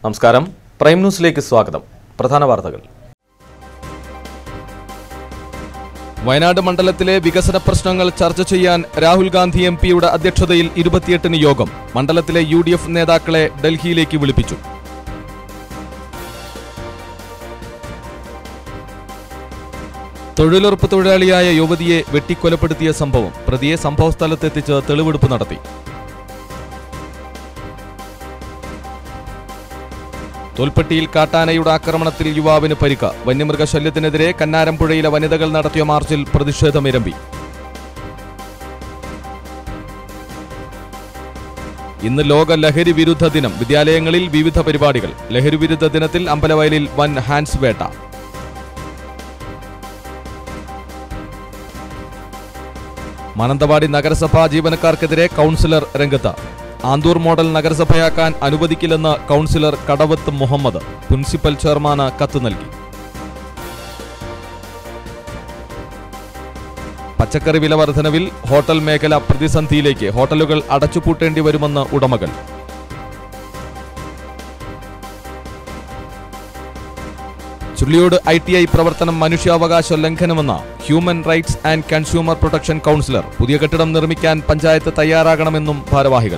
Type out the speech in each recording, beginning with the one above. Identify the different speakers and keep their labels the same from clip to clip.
Speaker 1: നമസ്കാരം പ്രൈം ന്യൂസിലേക്ക് സ്വാഗതം പ്രധാന വാർത്തകൾ വയനാട് മണ്ഡലത്തിലെ വികസന പ്രശ്നങ്ങൾ ചർച്ച ചെയ്യാൻ രാഹുൽ ഗാന്ധി എം പിയുടെ അധ്യക്ഷതയിൽ ഇരുപത്തിയെട്ടിന് യോഗം മണ്ഡലത്തിലെ യു ഡി എഫ് നേതാക്കളെ ഡൽഹിയിലേക്ക് വിളിപ്പിച്ചു തൊഴിലുറപ്പ് തൊഴിലാളിയായ യുവതിയെ വെട്ടിക്കൊലപ്പെടുത്തിയ സംഭവം പ്രതിയെ സംഭവസ്ഥലത്തെത്തിച്ച് തെളിവെടുപ്പ് നടത്തി തോൽപ്പെട്ടിയിൽ കാട്ടാനയുടെ ആക്രമണത്തിൽ യുവാവിന് പരിക്ക് വന്യമൃഗശല്യത്തിനെതിരെ കന്നാരംപുഴയിലെ വനിതകൾ നടത്തിയ മാർച്ചിൽ പ്രതിഷേധമിരമ്പി ഇന്ന് ലോക ലഹരി വിരുദ്ധ ദിനം വിദ്യാലയങ്ങളിൽ വിവിധ പരിപാടികൾ ലഹരി വിരുദ്ധ ദിനത്തിൽ അമ്പലവയലിൽ വൻ ഹാൻഡ്സ് വേട്ട മാനന്തവാടി നഗരസഭാ ജീവനക്കാർക്കെതിരെ കൗൺസിലർ രംഗത്ത് ആന്തൂർ മോഡൽ നഗരസഭയാക്കാൻ അനുവദിക്കില്ലെന്ന് കൗൺസിലർ കടവത്ത് മുഹമ്മദ് പ്രിൻസിപ്പൽ ചെയർമാന് കത്ത് നൽകി പച്ചക്കറി വില വർധനവിൽ ഹോട്ടൽ മേഖല പ്രതിസന്ധിയിലേക്ക് ഹോട്ടലുകൾ അടച്ചുപൂട്ടേണ്ടി വരുമെന്ന് ഉടമകൾ ചുള്ളിയോട് ഐ ടി ഐ പ്രവർത്തനം മനുഷ്യാവകാശ ലംഘനമെന്ന് human rights and consumer protection councillor പുതിയ കെട്ടിടം നിർമ്മിക്കാൻ പഞ്ചായത്ത് തയ്യാറാകണമെന്നും ഭാരവാഹികൾ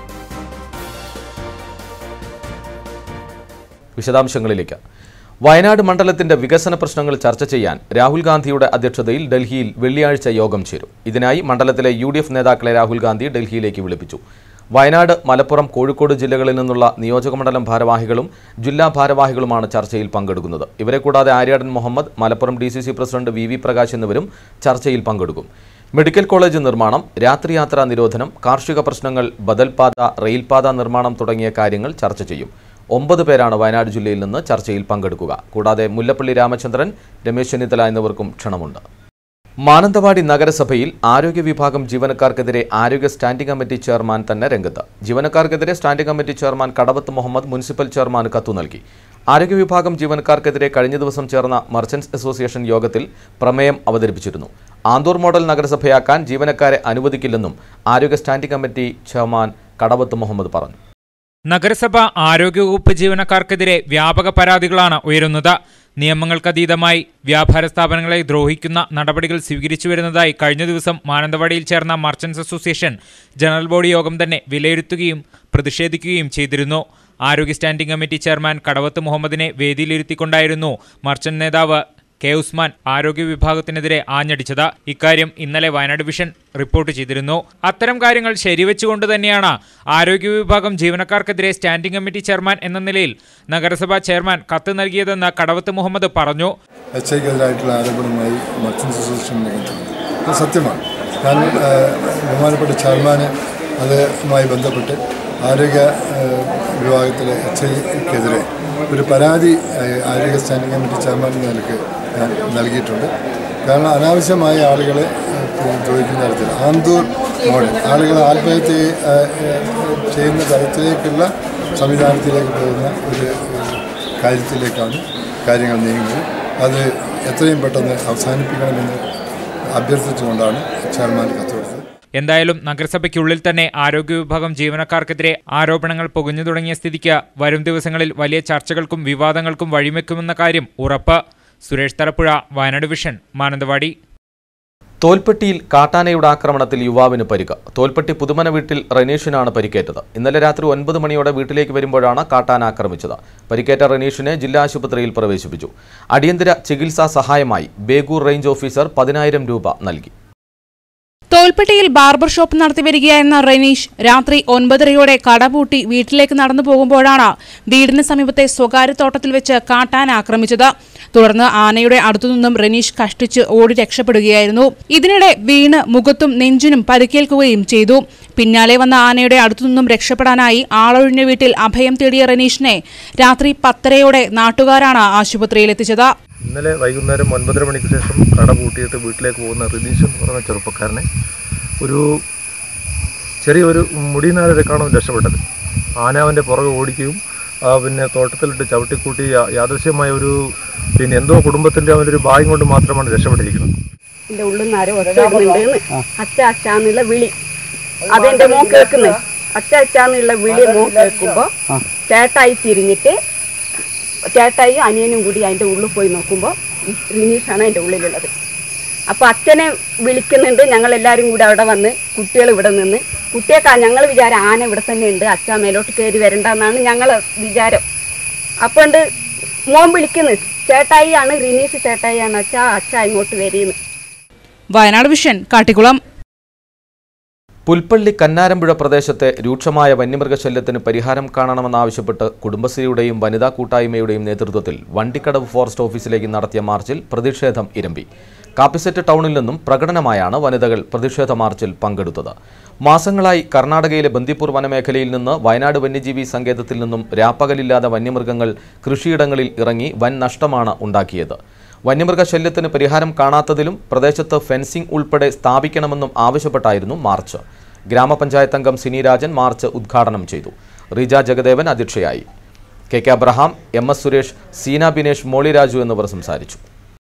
Speaker 1: വിശദാംശങ്ങളിലേക്ക് വയനാട് മണ്ഡലത്തിന്റെ വികസന പ്രശ്നങ്ങൾ ചർച്ച ചെയ്യാൻ രാഹുൽ ഗാന്ധിയുടെ അധ്യക്ഷതയിൽ ഡൽഹിയിൽ വെള്ളിയാഴ്ച യോഗം ചേരും ഇതിനായി മണ്ഡലത്തിലെ യു നേതാക്കളെ രാഹുൽ ഗാന്ധി ഡൽഹിയിലേക്ക് വിളിപ്പിച്ചു വയനാട് മലപ്പുറം കോഴിക്കോട് ജില്ലകളിൽ നിന്നുള്ള നിയോജകമണ്ഡലം ഭാരവാഹികളും ജില്ലാ ഭാരവാഹികളുമാണ് ചർച്ചയിൽ പങ്കെടുക്കുന്നത് ഇവരെ കൂടാതെ Aryadan Muhammad Malappuram D president V V Prakash എന്നിവരും ചർച്ചയിൽ പങ്കെടുക്കും മെഡിക്കൽ കോളേജ് നിർമ്മാണം രാത്രിയാത്രാ നിരോധനം കാർഷിക പ്രശ്നങ്ങൾ ബദൽപാത റെയിൽപാത നിർമ്മാണം തുടങ്ങിയ കാര്യങ്ങൾ ചർച്ച ചെയ്യും ഒമ്പത് പേരാണ് വയനാട് ജില്ലയിൽ നിന്ന് ചർച്ചയിൽ പങ്കെടുക്കുക കൂടാതെ മുല്ലപ്പള്ളി രാമചന്ദ്രൻ രമേശ് ചെന്നിത്തല എന്നിവർക്കും ക്ഷണമുണ്ട് മാനന്തവാടി നഗരസഭയിൽ ആരോഗ്യ വിഭാഗം ജീവനക്കാർക്കെതിരെ ആരോഗ്യ സ്റ്റാൻഡിംഗ് കമ്മിറ്റി ചെയർമാൻ തന്നെ രംഗത്ത് ജീവനക്കാർക്കെതിരെ standing committee chairman Kadavath Muhammad municipal ചെയർമാന് കത്തു നൽകി ആരോഗ്യ വിഭാഗം ജീവനക്കാർക്കെതിരെ കഴിഞ്ഞ ദിവസം ചേർന്ന മർച്ചന്റ്സ് അസോസിയേഷൻ യോഗത്തിൽ പ്രമേയം അവതരിപ്പിച്ചിരുന്നു ആന്തൂർ മോഡൽ നഗരസഭയാക്കാൻ ജീവനക്കാരെ അനുവദിക്കില്ലെന്നും ആരോഗ്യ standing committee chairman Kadavath Muhammad പറഞ്ഞു
Speaker 2: നഗരസഭ ആരോഗ്യവകുപ്പ് ജീവനക്കാർക്കെതിരെ വ്യാപക പരാതികളാണ് ഉയരുന്നത് നിയമങ്ങൾക്കതീതമായി വ്യാപാര സ്ഥാപനങ്ങളെ ദ്രോഹിക്കുന്ന നടപടികൾ സ്വീകരിച്ചു വരുന്നതായി കഴിഞ്ഞ ദിവസം മാനന്തവാടിയിൽ ചേർന്ന മർച്ചന്റ്സ് അസോസിയേഷൻ ജനറൽ ബോഡി യോഗം തന്നെ വിലയിരുത്തുകയും പ്രതിഷേധിക്കുകയും ചെയ്തിരുന്നു ആരോഗ്യ സ്റ്റാൻഡിംഗ് കമ്മിറ്റി ചെയർമാൻ കടവത്ത് മുഹമ്മദിനെ വേദിയിലിരുത്തിക്കൊണ്ടായിരുന്നു മർച്ചന്റ് നേതാവ് കെ ഉസ്മാൻ ആരോഗ്യ വിഭാഗത്തിനെതിരെ ആഞ്ഞടിച്ചത് ഇക്കാര്യം ഇന്നലെ വയനാട് വിഷൻ റിപ്പോർട്ട് ചെയ്തിരുന്നു അത്തരം കാര്യങ്ങൾ ശരിവെച്ചുകൊണ്ട് തന്നെയാണ് ആരോഗ്യ വിഭാഗം ജീവനക്കാർക്കെതിരെ സ്റ്റാൻഡിംഗ് കമ്മിറ്റി ചെയർമാൻ എന്ന നിലയിൽ നഗരസഭാ ചെയർമാൻ കത്ത് നൽകിയതെന്ന് കടവത്ത് മുഹമ്മദ് പറഞ്ഞു
Speaker 3: എച്ച് ഐക്കെതിരായിട്ടുള്ള ആരോപണവുമായി മർച്ചൻസ് അസോസിയേഷൻ രംഗത്തുണ്ട് അത് സത്യമാണ് ഞാൻ ആ, ബഹുമാനപ്പെട്ട ചെയർമാന് അതുമായി ബന്ധപ്പെട്ട് ആരോഗ്യ ആ, വിഭാഗത്തിലെ എച്ച് ഐക്കെതിരെ ഒരു പരാതി ആ, ആരോഗ്യ സ്റ്റാൻഡിംഗ് കമ്മിറ്റി ചെയർമാൻ എന്ന നിലയ്ക്ക് ഞാൻ നൽകിയിട്ടുണ്ട് കാരണം അനാവശ്യമായ ആളുകളെ ആ, ദ്രോഹിക്കുന്ന തരത്തിൽ ആന്തൂർ മോഡൽ ആളുകൾ ആത്മഹത്യ ആ, ആ, ചെയ്യുന്ന തരത്തിലേക്കുള്ള സംവിധാനത്തിലേക്ക് പോകുന്ന ഒരു കാര്യത്തിലേക്കാണ് കാര്യങ്ങൾ നീങ്ങുന്നത് അത് എത്രയും പെട്ടെന്ന് അവസാനിപ്പിക്കണമെന്ന് അഭ്യർത്ഥിച്ചുകൊണ്ടാണ് ചെയർമാൻ കത്ത് കൊടുത്തത്
Speaker 2: എന്തായാലും നഗരസഭയ്ക്കുള്ളിൽ തന്നെ ആരോഗ്യ വിഭാഗം ജീവനക്കാർക്കെതിരെ ആരോപണങ്ങൾ പുകഞ്ഞു തുടങ്ങിയ സ്ഥിതിക്ക് വരും ദിവസങ്ങളിൽ വലിയ ചർച്ചകൾക്കും വിവാദങ്ങൾക്കും വഴിവെക്കുമെന്ന കാര്യം ഉറപ്പ് സുരേഷ് തലപ്പുഴ വയനാട് വിഷൻ മാനന്തവാടി
Speaker 1: തോൽപ്പെട്ടിയിൽ കാട്ടാനയുടെ ആക്രമണത്തിൽ യുവാവിന് പരിക്ക് തോൽപ്പെട്ടി പുതുമന വീട്ടിൽ റനീഷിനാണ് പരിക്കേറ്റത് ഇന്നലെ രാത്രി ഒൻപത് മണിയോടെ വീട്ടിലേക്ക് വരുമ്പോഴാണ് കാട്ടാന ആക്രമിച്ചത് പരിക്കേറ്റ റനീഷിനെ ജില്ലാ ആശുപത്രിയിൽ പ്രവേശിപ്പിച്ചു അടിയന്തര ചികിത്സാ സഹായമായി ബേഗൂർ റേഞ്ച് ഓഫീസർ പതിനായിരം രൂപ നൽകി
Speaker 4: തോൽപ്പെട്ടിയിൽ ബാർബർ ഷോപ്പ് നടത്തി വരികയായിരുന്ന റെനീഷ് രാത്രി ഒൻപതരയോടെ കടപൂട്ടി വീട്ടിലേക്ക് നടന്നു പോകുമ്പോഴാണ് വീടിന് സമീപത്തെ സ്വകാര്യ തോട്ടത്തിൽ വെച്ച് കാട്ടാന ആക്രമിച്ചത് തുടർന്ന് ആനയുടെ അടുത്തുനിന്നും റെനീഷ് കഷ്ടിച്ച് ഓടി രക്ഷപ്പെടുകയായിരുന്നു ഇതിനിടെ വീണ് മുഖത്തും നെഞ്ചിനും പരിക്കേൽക്കുകയും ചെയ്തു പിന്നാലെ വന്ന ആനയുടെ അടുത്തുനിന്നും രക്ഷപ്പെടാനായി ആളൊഴിഞ്ഞ വീട്ടിൽ അഭയം തേടിയ റെനീഷിനെ രാത്രി പത്തരയോടെ നാട്ടുകാരാണ് ആശുപത്രിയിലെത്തിച്ചത്
Speaker 5: ഇന്നലെ വൈകുന്നേരം ഒൻപതര മണിക്ക് ശേഷം കട പൂട്ടിയിട്ട് വീട്ടിലേക്ക് പോകുന്ന റിനീഷ് എന്ന് പറയുന്ന ചെറുപ്പക്കാരനെ ഒരു ചെറിയൊരു മുടിനാരെ കാണും രക്ഷപ്പെട്ടത് ആന അവൻ്റെ പുറകെ ഓടിക്കുകയും ആ, പിന്നെ തോട്ടത്തിലിട്ട് ചവിട്ടിക്കൂട്ടി യാ- യാദൃശ്യമായ ഒരു പിന്നെ എന്തോ കുടുംബത്തിൻ്റെ അവൻ്റെ ഒരു ഭാഗ്യം കൊണ്ട് മാത്രമാണ് രക്ഷപ്പെട്ടിരിക്കുന്നത്
Speaker 6: എന്റെ ഉള്ളിൽ നിന്ന് ആരോ ഒച്ച ഇടുന്നുണ്ട് അച്ഛ അച്ഛന്നുള്ള വിളി അതെന്റെ മോൻ കേൾക്കുന്നത് അച്ഛ അച്ഛന്നുള്ള വിളി മോൻ കേൾക്കുമ്പോ ചേട്ടായി തിരിഞ്ഞിട്ട് ചേട്ടായി അനിയനും കൂടി അതിൻ്റെ ഉള്ളിൽ പോയി നോക്കുമ്പോൾ റിനീഷാണ് അതിൻ്റെ ഉള്ളിലുള്ളത് അപ്പോൾ അച്ഛനെ വിളിക്കുന്നുണ്ട് ഞങ്ങൾ എല്ലാവരും കൂടി അവിടെ വന്ന് കുട്ടികൾ ഇവിടെ നിന്ന് കുട്ടിയൊക്കെ ഞങ്ങൾ വിചാരം ആന ഇവിടെ തന്നെ ഉണ്ട് അച്ഛ മേലോട്ട് കയറി വരണ്ടെന്നാണ് ഞങ്ങൾ വിചാരം അപ്പോൾ ഉണ്ട് മോൻ വിളിക്കുന്നു ചേട്ടായി ആണ് റിനീഷ് ചേട്ടായി ആണ് അച്ഛ അച്ഛ ഇങ്ങോട്ട് വരീന്ന്
Speaker 4: വയനാട് വിഷൻ കാട്ടിക്കുളം
Speaker 1: പുൽപ്പള്ളി കന്നാരമ്പുഴ പ്രദേശത്തെ രൂക്ഷമായ വന്യമൃഗശല്യത്തിന് പരിഹാരം കാണണമെന്നാവശ്യപ്പെട്ട് കുടുംബശ്രീയുടെയും വനിതാ കൂട്ടായ്മയുടെയും നേതൃത്വത്തിൽ വണ്ടിക്കടവ് ഫോറസ്റ്റ് ഓഫീസിലേക്ക് നടത്തിയ മാർച്ചിൽ പ്രതിഷേധം ഇരമ്പി കാപ്പിസെറ്റ് ടൗണിൽ നിന്നും പ്രകടനമായാണ് വനിതകൾ പ്രതിഷേധ മാർച്ചിൽ പങ്കെടുത്തത് മാസങ്ങളായി കർണാടകയിലെ ബന്ദിപ്പൂർ വനമേഖലയിൽ നിന്ന് വയനാട് വന്യജീവി സങ്കേതത്തിൽ നിന്നും രാപ്പകലില്ലാതെ വന്യമൃഗങ്ങൾ കൃഷിയിടങ്ങളിൽ ഇറങ്ങി വൻ നഷ്ടമാണ് ഉണ്ടാക്കിയത് വന്യമൃഗശല്യത്തിന് പരിഹാരം കാണാത്തതിലും പ്രദേശത്ത് ഫെൻസിംഗ് ഉൾപ്പെടെ സ്ഥാപിക്കണമെന്നും ആവശ്യപ്പെട്ടായിരുന്നു മാർച്ച് ഗ്രാമപഞ്ചായത്ത് അംഗം സിനി രാജൻ മാർച്ച് ഉദ്ഘാടനം ചെയ്തു റീജ ജഗദേവൻ അധ്യക്ഷയായി K K Abraham M S Suresh Seena Binesh Molly Raju എന്നിവർ സംസാരിച്ചു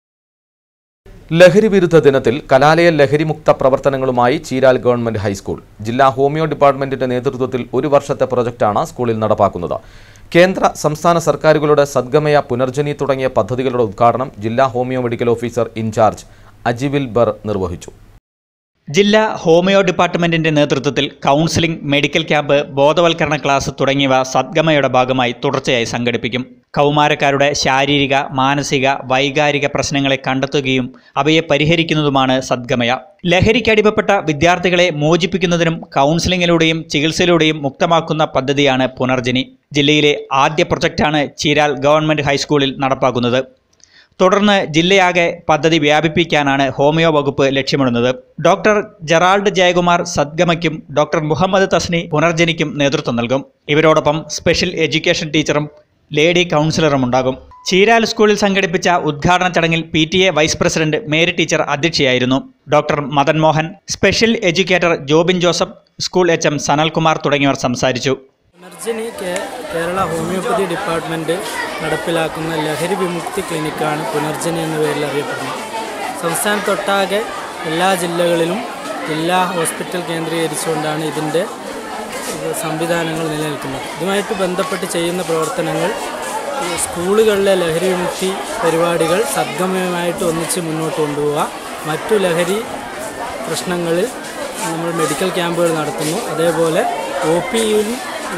Speaker 1: ലഹരി വിരുദ്ധ ദിനത്തിൽ കലാലയ ലഹരിമുക്ത പ്രവർത്തനങ്ങളുമായി ചീരാൽ ഗവൺമെന്റ് ഹൈസ്കൂൾ ജില്ലാ ഹോമിയോ ഡിപ്പാർട്ട്മെന്റിന്റെ നേതൃത്വത്തിൽ ഒരു വർഷത്തെ പ്രൊജക്ടാണ് സ്കൂളിൽ നടപ്പാക്കുന്നത് കേന്ദ്ര സംസ്ഥാന സർക്കാരുകളുടെ സദ്ഗമയ പുനർജനി തുടങ്ങിയ പദ്ധതികളുടെ ഉദ്ഘാടനം ജില്ലാ ഹോമിയോ മെഡിക്കൽ ഓഫീസർ ഇൻചാർജ് അജിവിൽ ബർ നിർവഹിച്ചു
Speaker 7: ജില്ലാ ഹോമിയോ ഡിപ്പാർട്ട്മെന്റിന്റെ നേതൃത്വത്തിൽ കൗൺസിലിംഗ് മെഡിക്കൽ ക്യാമ്പ് ബോധവൽക്കരണ ക്ലാസ് തുടങ്ങിയവ സദ്ഗമയുടെ ഭാഗമായി തുടർച്ചയായി സംഘടിപ്പിക്കും കൗമാരക്കാരുടെ ശാരീരിക മാനസിക വൈകാരിക പ്രശ്നങ്ങളെ കണ്ടെത്തുകയും അവയെ പരിഹരിക്കുന്നതുമാണ് സദ്ഗമയ ലഹരിക്കടിമപ്പെട്ട വിദ്യാർത്ഥികളെ മോചിപ്പിക്കുന്നതിനും കൗൺസിലിംഗിലൂടെയും ചികിത്സയിലൂടെയും മുക്തമാക്കുന്ന പദ്ധതിയാണ് പുനർജനി ജില്ലയിലെ ആദ്യ പ്രൊജക്റ്റാണ് ചീരാൽ ഗവൺമെന്റ് ഹൈസ്കൂളിൽ നടപ്പാക്കുന്നത് തുടർന്ന് ജില്ലയാകെ പദ്ധതി വ്യാപിപ്പിക്കാനാണ് ഹോമിയോ വകുപ്പ് ലക്ഷ്യമിടുന്നത് ഡോക്ടർ ജെറാൾഡ് ജയകുമാർ സദ്ഗമയ്ക്കും ഡോക്ടർ മുഹമ്മദ് തസ്നി പുനർജനിക്കും നേതൃത്വം നൽകും ഇവരോടൊപ്പം സ്പെഷ്യൽ എഡ്യൂക്കേഷൻ ടീച്ചറും ലേഡി കൗൺസിലറും ഉണ്ടാകും ചീരാൽ സ്കൂളിൽ സംഘടിപ്പിച്ച ഉദ്ഘാടന ചടങ്ങിൽ P T A vice president Mary teacher അധ്യക്ഷയായിരുന്നു doctor Madan Mohan special educator Jobin Joseph school H M Sanalkumar തുടങ്ങിയവർ സംസാരിച്ചു
Speaker 8: പുനർജനി കേ- കേരള ഹോമിയോപ്പതി ഡിപ്പാർട്ട്മെൻറ്റ് നടപ്പിലാക്കുന്ന ലഹരി വിമുക്തി ക്ലിനിക്കാണ് പുനർജനി എന്ന പേരിൽ അറിയപ്പെടുന്നത് സംസ്ഥാനത്തൊട്ടാകെ എല്ലാ ജില്ലകളിലും ജില്ലാ ഹോസ്പിറ്റൽ കേന്ദ്രീകരിച്ചുകൊണ്ടാണ് ഇതിൻ്റെ ഇത് സംവിധാനങ്ങൾ നിലനിൽക്കുന്നത് ഇതുമായിട്ട് ബന്ധപ്പെട്ട് ചെയ്യുന്ന പ്രവർത്തനങ്ങൾ ഈ സ്കൂളുകളിലെ ലഹരി വിമുക്തി പരിപാടികൾ സദ്ഗമയമായിട്ട് ഒന്നിച്ച് മുന്നോട്ട് കൊണ്ടുപോവുക മറ്റു ലഹരി പ്രശ്നങ്ങളിൽ നമ്മൾ മെഡിക്കൽ ക്യാമ്പുകൾ നടത്തുന്നു അതേപോലെ ഒ പിയിൽ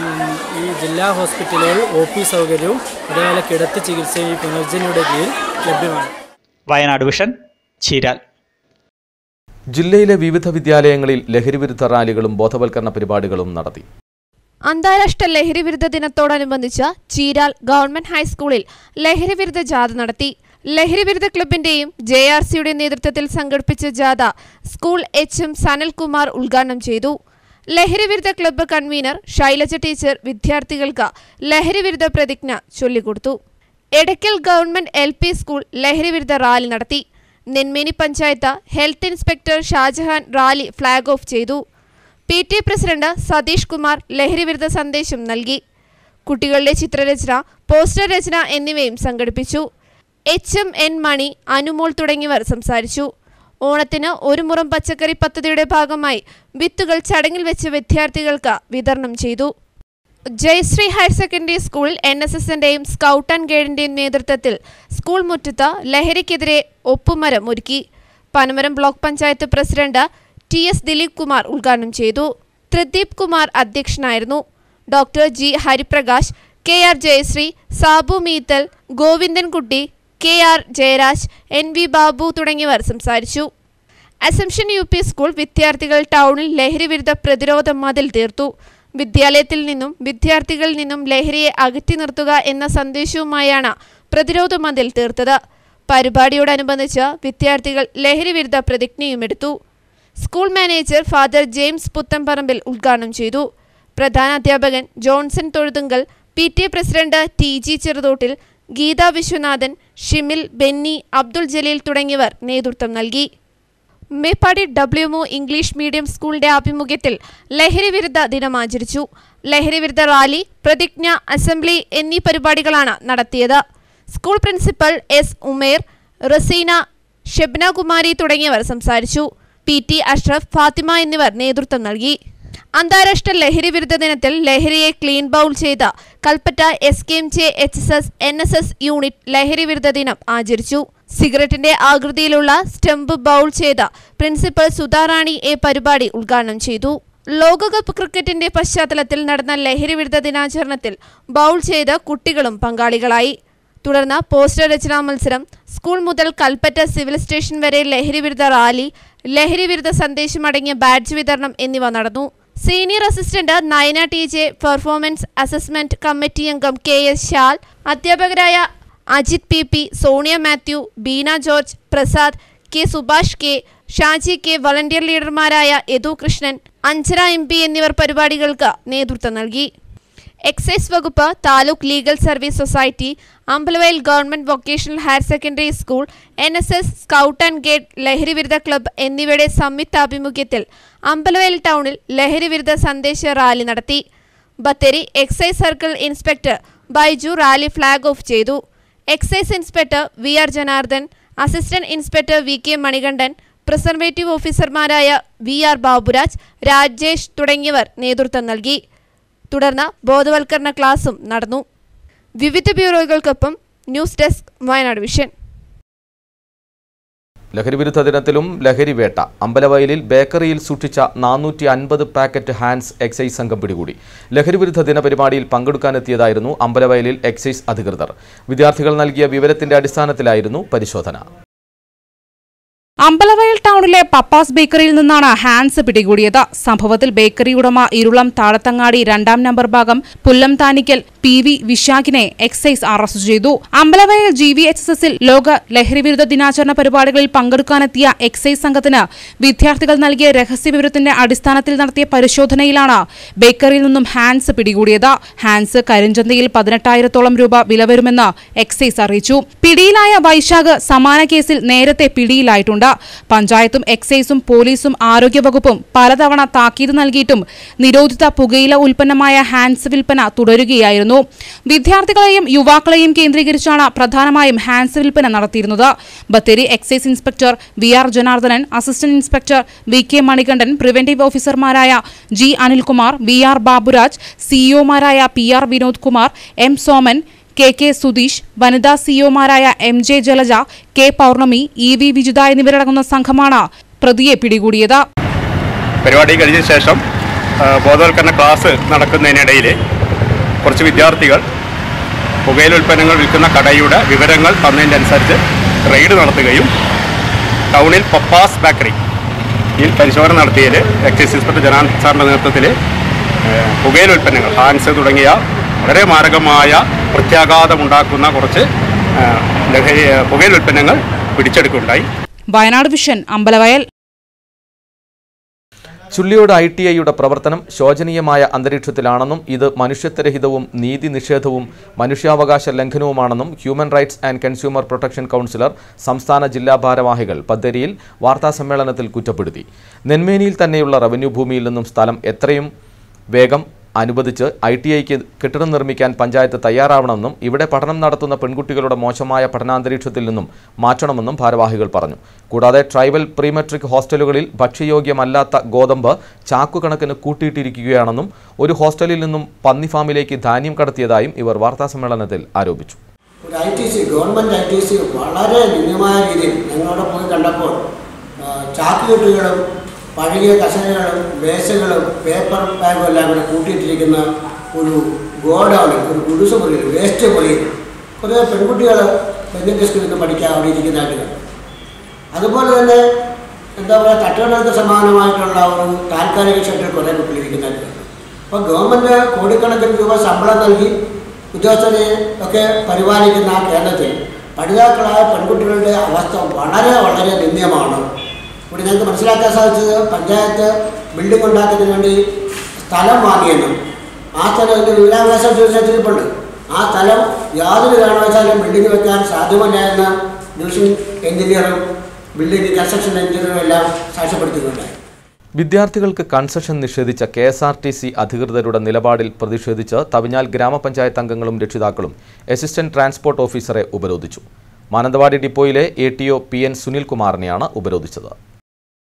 Speaker 8: ഈ ജില്ലാ ഹോസ്പിറ്റലുകളിൽ ഒ പി സൗകര്യവും അതേപോലെ കിടത്തി ചികിത്സയും ഈ പുനർജനിയുടെ കീഴിൽ ലഭ്യമാണ്
Speaker 7: വയനാട് വിഷൻ ചീരാൽ
Speaker 1: ജില്ലയിലെ വിവിധ വിദ്യാലയങ്ങളിൽ ലഹരിവിരുദ്ധ റാലികളും ബോധവൽക്കരണ പരിപാടികളും നടത്തി
Speaker 9: അന്താരാഷ്ട്ര ലഹരിവിരുദ്ധ ദിനത്തോടനുബന്ധിച്ച് ചീരാൽ ഗവൺമെന്റ് ഹൈസ്കൂളിൽ ലഹരിവിരുദ്ധ ജാഥ നടത്തി ലഹരിവിരുദ്ധ ക്ലബിന്റെയും ജെ ആർ സിയുടെ നേതൃത്വത്തിൽ സംഘടിപ്പിച്ച ജാഥ സ്കൂൾ എച്ച് എം സനൽകുമാർ ഉദ്ഘാടനം ചെയ്തു ലഹരിവിരുദ്ധ ക്ലബ്ബ് കൺവീനർ ശൈലജ ടീച്ചർ വിദ്യാർത്ഥികൾക്ക് ലഹരിവിരുദ്ധ പ്രതിജ്ഞ ചൊല്ലിക്കൊടുത്തു Edakkal government L P school ലഹരിവിരുദ്ധ റാലി നടത്തി Nenmeni panchayat health inspector Shajahan rally flag off ചെയ്തു P T A president Satheesh Kumar ലഹരിവിരുദ്ധ സന്ദേശം നൽകി കുട്ടികളുടെ ചിത്രരചന പോസ്റ്റർ രചന എന്നിവയും സംഘടിപ്പിച്ചു H M N Mani Anumol തുടങ്ങിയവർ സംസാരിച്ചു ഓണത്തിന് ഒരു മുറം പച്ചക്കറി പദ്ധതിയുടെ ഭാഗമായി വിത്തുകൾ ചടങ്ങിൽ വെച്ച് വിദ്യാർത്ഥികൾക്ക് വിതരണം ചെയ്തു ജയശ്രീ ഹയർ സെക്കൻഡറി സ്കൂളിൽ എൻ എസ് എസിന്റെയും സ്കൗട്ട് ആൻഡ് ഗൈഡിന്റെയും നേതൃത്വത്തിൽ സ്കൂൾ മുറ്റത്ത് ലഹരിക്കെതിരെ ഒപ്പുമരം ഒരുക്കി Panamaram block panchayat president T S Dileep Kumar ഉദ്ഘാടനം ചെയ്തു ത്രിദീപ് കുമാർ അധ്യക്ഷനായിരുന്നു doctor G Hariprakash K R Jayasree Sabu Meethal Govindankutty K R Jayaraj N V Babu തുടങ്ങിയവർ സംസാരിച്ചു അസംഷൻ യു പി സ്കൂൾ വിദ്യാർത്ഥികൾ ടൗണിൽ ലഹരിവിരുദ്ധ പ്രതിരോധ മതിൽ തീർത്തു വിദ്യാലയത്തിൽ നിന്നും വിദ്യാർത്ഥികളിൽ നിന്നും ലഹരിയെ അകറ്റി നിർത്തുക എന്ന സന്ദേശവുമായാണ് പ്രതിരോധ മതിൽ തീർത്തത് പരിപാടിയോടനുബന്ധിച്ച് വിദ്യാർത്ഥികൾ ലഹരിവിരുദ്ധ പ്രതിജ്ഞയുമെടുത്തു school manager father James Puthamparambil ഉദ്ഘാടനം ചെയ്തു പ്രധാന അധ്യാപകൻ Johnson Thozhuthunkal P T A president T G Cheruthottil Geetha Viswanathan Shimil Benny Abdul Jaleel തുടങ്ങിയവർ നേതൃത്വം നൽകി മേപ്പാടി ഡബ്ല്യുമോ ഇംഗ്ലീഷ് മീഡിയം സ്കൂളിന്റെ ആഭിമുഖ്യത്തിൽ ലഹരിവിരുദ്ധ ദിനം ആചരിച്ചു ലഹരിവിരുദ്ധ റാലി പ്രതിജ്ഞ അസംബ്ലി എന്നീ പരിപാടികളാണ് നടത്തിയത് school principal S Umer Raseena Shebna Kumari തുടങ്ങിയവർ സംസാരിച്ചു പി ടി അഷ്റഫ് ഫാത്തിമ എന്നിവർ നേതൃത്വം നൽകി അന്താരാഷ്ട്ര ലഹരി വിരുദ്ധ ദിനത്തിൽ ലഹരിയെ ക്ലീൻ ബൗൾ ചെയ്ത Kalpetta S K M J H S S N S S unit ലഹരി വിരുദ്ധ ദിനം ആചരിച്ചു സിഗരറ്റിന്റെ ആകൃതിയിലുള്ള സ്റ്റെമ്പ് ബൗൾ ചെയ്ത പ്രിൻസിപ്പൽ സുധാറാണി എ പരിപാടി ഉദ്ഘാടനം ചെയ്തു ലോകകപ്പ് ക്രിക്കറ്റിന്റെ പശ്ചാത്തലത്തിൽ നടന്ന ലഹരി വിരുദ്ധ ദിനാചരണത്തിൽ ബൗൾ ചെയ്ത കുട്ടികളും പങ്കാളികളായി തുടർന്ന് പോസ്റ്റർ രചനാ മത്സരം സ്കൂൾ മുതൽ കൽപ്പറ്റ സിവിൽ സ്റ്റേഷൻ വരെ ലഹരി വിരുദ്ധ റാലി ലഹരി വിരുദ്ധ സന്ദേശമടങ്ങിയ ബാഡ്ജ് വിതരണം എന്നിവ നടന്നു senior assistant Nayana T J performance assessment committee അംഗം കെ എസ് ഷാൽ അധ്യാപകരായ Ajith P P Sonia Mathew Beena George Prasad K Subhash K Shaji K volunteer ലീഡർമാരായ യദു കൃഷ്ണൻ അഞ്ചര എം പി എന്നിവർ പരിപാടികൾക്ക് നേതൃത്വം നൽകി എക്സൈസ് വകുപ്പ് taluk legal service society Ambalavayal government vocational higher secondary school N S S scout and guide ലഹരി വിരുദ്ധ ക്ലബ്ബ് എന്നിവയുടെ സംയുക്താഭിമുഖ്യത്തിൽ അമ്പലവയൽ ടൗണിൽ ലഹരി വിരുദ്ധ സന്ദേശ റാലി നടത്തി Bathery excise circle inspector Baiju rally flag off ചെയ്തു excise inspector V R Janardhan assistant inspector V K Manikandan preservative ഓഫീസർമാരായ വി ആർ ബാബുരാജ് രാജേഷ് തുടങ്ങിയവർ നേതൃത്വം നൽകി തുടർന്ന് ബോധവൽക്കരണ ക്ലാസും നടന്നു വിവിധ ബ്യൂറോകൾക്കൊപ്പം ന്യൂസ് ഡെസ്ക് വയനാട് വിഷൻ
Speaker 1: ലഹരിവിരുദ്ധ ദിനത്തിലും ലഹരി വേട്ട അമ്പലവയലിൽ ബേക്കറിയിൽ സൂക്ഷിച്ച നാനൂറ്റി അൻപത് പാക്കറ്റ് ഹാൻഡ്സ് എക്സൈസ് സംഘം പിടികൂടി ലഹരിവിരുദ്ധ ദിന പരിപാടിയിൽ പങ്കെടുക്കാനെത്തിയതായിരുന്നു അമ്പലവയലിൽ എക്സൈസ് അധികൃതർ വിദ്യാർത്ഥികൾ നൽകിയ വിവരത്തിന്റെ അടിസ്ഥാനത്തിലായിരുന്നു പരിശോധന
Speaker 4: അമ്പലവയൽ ടൗണിലെ പപ്പാസ് ബേക്കറിയിൽ നിന്നാണ് ഹാൻസ് പിടികൂടിയത് സംഭവത്തിൽ ബേക്കറി ഉടമ ഇരുളം താഴത്തങ്ങാടി രണ്ടാം നമ്പർ ഭാഗം പുല്ലം താനിക്കൽ പി വി വിശാഖിനെ എക്സൈസ് അറസ്റ്റ് ചെയ്തു Ambalavayal G V H S എസിൽ ലോക ലഹരിവിരുദ്ധ ദിനാചരണ പരിപാടികളിൽ പങ്കെടുക്കാനെത്തിയ എക്സൈസ് സംഘത്തിന് വിദ്യാർത്ഥികൾ നൽകിയ രഹസ്യവിവരത്തിന്റെ അടിസ്ഥാനത്തിൽ നടത്തിയ പരിശോധനയിലാണ് ബേക്കറിയിൽ നിന്നും ഹാൻസ് പിടികൂടിയത് ഹാൻസ് കരിഞ്ചന്തയിൽ പതിനെട്ടായിരത്തോളം രൂപ വില വരുമെന്ന് എക്സൈസ് അറിയിച്ചു പിടിയിലായ വൈശാഖ് സമാന കേസിൽ നേരത്തെ പിടിയിലായിട്ടുണ്ട് പഞ്ചായത്തും എക്സൈസും പോലീസും ആരോഗ്യവകുപ്പും പലതവണ താക്കീത് നൽകിയിട്ടും നിരോധിത പുകയില ഉൽപ്പന്നമായ ഹാൻസ് വിൽപ്പന തുടരുകയായിരുന്നു വിദ്യാർത്ഥികളെയും യുവാക്കളെയും കേന്ദ്രീകരിച്ചാണ് പ്രധാനമായും ഹാൻസ് വിൽപ്പന നടത്തിയിരുന്നത് Bathery excise inspector V R Janardhanan assistant inspector V K Manikandan preventive ഓഫീസർമാരായ G Anilkumar V R Baburaj സിഇഒമാരായ P R Vinod Kumar M Soman K K Sudheesh വനിതാ സിഇഒമാരായ M J Jalaja K Pournami E V Vijitha എന്നിവരടങ്ങുന്ന സംഘമാണ് പ്രതിയെ പിടികൂടിയത്
Speaker 10: പരിപാടി കഴിഞ്ഞ ശേഷം ആ, ബോധവൽക്കരണ ക്ലാസ് നടക്കുന്നതിനിടയിൽ കുറച്ച് വിദ്യാർത്ഥികൾ പുകയില ഉൽപ്പന്നങ്ങൾ വിൽക്കുന്ന കടയുടെ വിവരങ്ങൾ തന്നതിൻ്റെ അനുസരിച്ച് റെയ്ഡ് നടത്തുകയും ടൗണിൽ പപ്പാസ് ബേക്കറി യിൽ പരിശോധന നടത്തിയതിൽ എക്സൈസ് ഇൻസ്പെക്ടർ ജനാൻ സാറിൻ്റെ നേതൃത്വത്തിൽ പുകയില ഉൽപ്പന്നങ്ങൾ ഹാൻസ് തുടങ്ങിയ വളരെ മാരകമായ പ്രത്യാഘാതമുണ്ടാക്കുന്ന കുറച്ച് ആ, ലഹരി പുകയില ഉൽപ്പന്നങ്ങൾ പിടിച്ചെടുക്കുകയുണ്ടായി
Speaker 4: Wayanad vision Ambalavayal
Speaker 1: Chulliyode I T ഐയുടെ പ്രവർത്തനം ശോചനീയമായ അന്തരീക്ഷത്തിലാണെന്നും ഇത് മനുഷ്യത്വരഹിതവും നീതി നിഷേധവും മനുഷ്യാവകാശ ലംഘനവുമാണെന്നും human rights and consumer protection councillor സംസ്ഥാന ജില്ലാ ഭാരവാഹികൾ ബത്തേരിയിൽ വാർത്താസമ്മേളനത്തിൽ കുറ്റപ്പെടുത്തി നെന്മേനിയിൽ തന്നെയുള്ള റവന്യൂ ഭൂമിയിൽ നിന്നും സ്ഥലം എത്രയും വേഗം അനുവദിച്ച് ഐ ടി ഐക്ക് കെട്ടിടം നിർമ്മിക്കാൻ പഞ്ചായത്ത് തയ്യാറാവണമെന്നും ഇവിടെ പഠനം നടത്തുന്ന പെൺകുട്ടികളുടെ മോശമായ പഠനാന്തരീക്ഷത്തിൽ നിന്നും മാറ്റണമെന്നും ഭാരവാഹികൾ പറഞ്ഞു കൂടാതെ ട്രൈബൽ പ്രീമെട്രിക് ഹോസ്റ്റലുകളിൽ ഭക്ഷ്യയോഗ്യമല്ലാത്ത ഗോതമ്പ് ചാക്കുകണക്കിന് കൂട്ടിയിട്ടിരിക്കുകയാണെന്നും ഒരു ഹോസ്റ്റലിൽ നിന്നും പന്നി ഫാമിലേക്ക് ധാന്യം കടത്തിയതായും ഇവർ വാർത്താസമ്മേളനത്തിൽ ആരോപിച്ചു
Speaker 11: ഒരു I T C government I T C വളരെ നിന്ദ്യമായ രീതിയിൽ ഞങ്ങളവിടെ പോയി കണ്ടപ്പോൾ ആ, ചാക്കുകെട്ടുകളും പഴകിയ കസേരകളും മേശകളും പേപ്പർ ബാഗും എല്ലാം കൂടെ കൂട്ടിയിട്ടിരിക്കുന്ന ഒരു ഗോഡൗണിൽ ഒരു കുടിസ് മുറിയിൽ വേസ്റ്റ് മുറിയിൽ കുറേ പെൺകുട്ടികൾ ബെഞ്ചിൻ ഡെസ്കിൽ നിന്ന് പഠിക്കാൻ അവിടെ ഇരിക്കുന്നതായിട്ട് കണ്ടു അതുപോലെ തന്നെ എന്താ പറയുക തട്ടുകടകൾക്ക് സമാനമായിട്ടുള്ള ഒരു താൽക്കാലിക ഷെഡിൽ കുറേ കുട്ടികൾ ഇരിക്കുന്നതായിട്ട് കണ്ടു അപ്പോൾ ഗവൺമെൻറ് കോടിക്കണക്കിന് രൂപ ശമ്പളം നൽകി ഉദ്യോഗസ്ഥരെ ഒക്കെ പരിപാലിക്കുന്ന ആ കേന്ദ്രത്തിൽ പഠിതാക്കളായ പെൺകുട്ടികളുടെ അവസ്ഥ വളരെ വളരെ നിന്ദ്യമാണ് ഇവിടെ ഞങ്ങൾക്ക് മനസ്സിലാക്കാൻ സാധിച്ചത് പഞ്ചായത്ത് ബിൽഡിംഗ് ഉണ്ടാക്കുന്നതിന് വേണ്ടി സ്ഥലം വാങ്ങിയെന്നും ആ സ്ഥലം എൻ്റെ വിവരാവകാശ ഉദ്യോഗസ്ഥരിപ്പുണ്ട് ആ സ്ഥലം യാതൊരു കാരണവശാലും ബിൽഡിംഗ് വെക്കാൻ സാധ്യമല്ല എന്ന് ഡിവിഷൻ എഞ്ചിനീയറും ബിൽഡിംഗ് കൺസ്ട്രക്ഷൻ എഞ്ചിനീയറും എല്ലാം സാക്ഷ്യപ്പെടുത്തിയിട്ടുണ്ടായി
Speaker 1: വിദ്യാർത്ഥികൾക്ക് കൺസെഷൻ നിഷേധിച്ച K S R T C അധികൃതരുടെ നിലപാടിൽ പ്രതിഷേധിച്ച് തവിഞ്ഞാൽ ഗ്രാമപഞ്ചായത്ത് അംഗങ്ങളും രക്ഷിതാക്കളും അസിസ്റ്റന്റ് ട്രാൻസ്പോർട്ട് ഓഫീസറെ ഉപരോധിച്ചു മാനന്തവാടി ഡിപ്പോയിലെ A T O P N സുനിൽകുമാറിനെയാണ് ഉപരോധിച്ചത്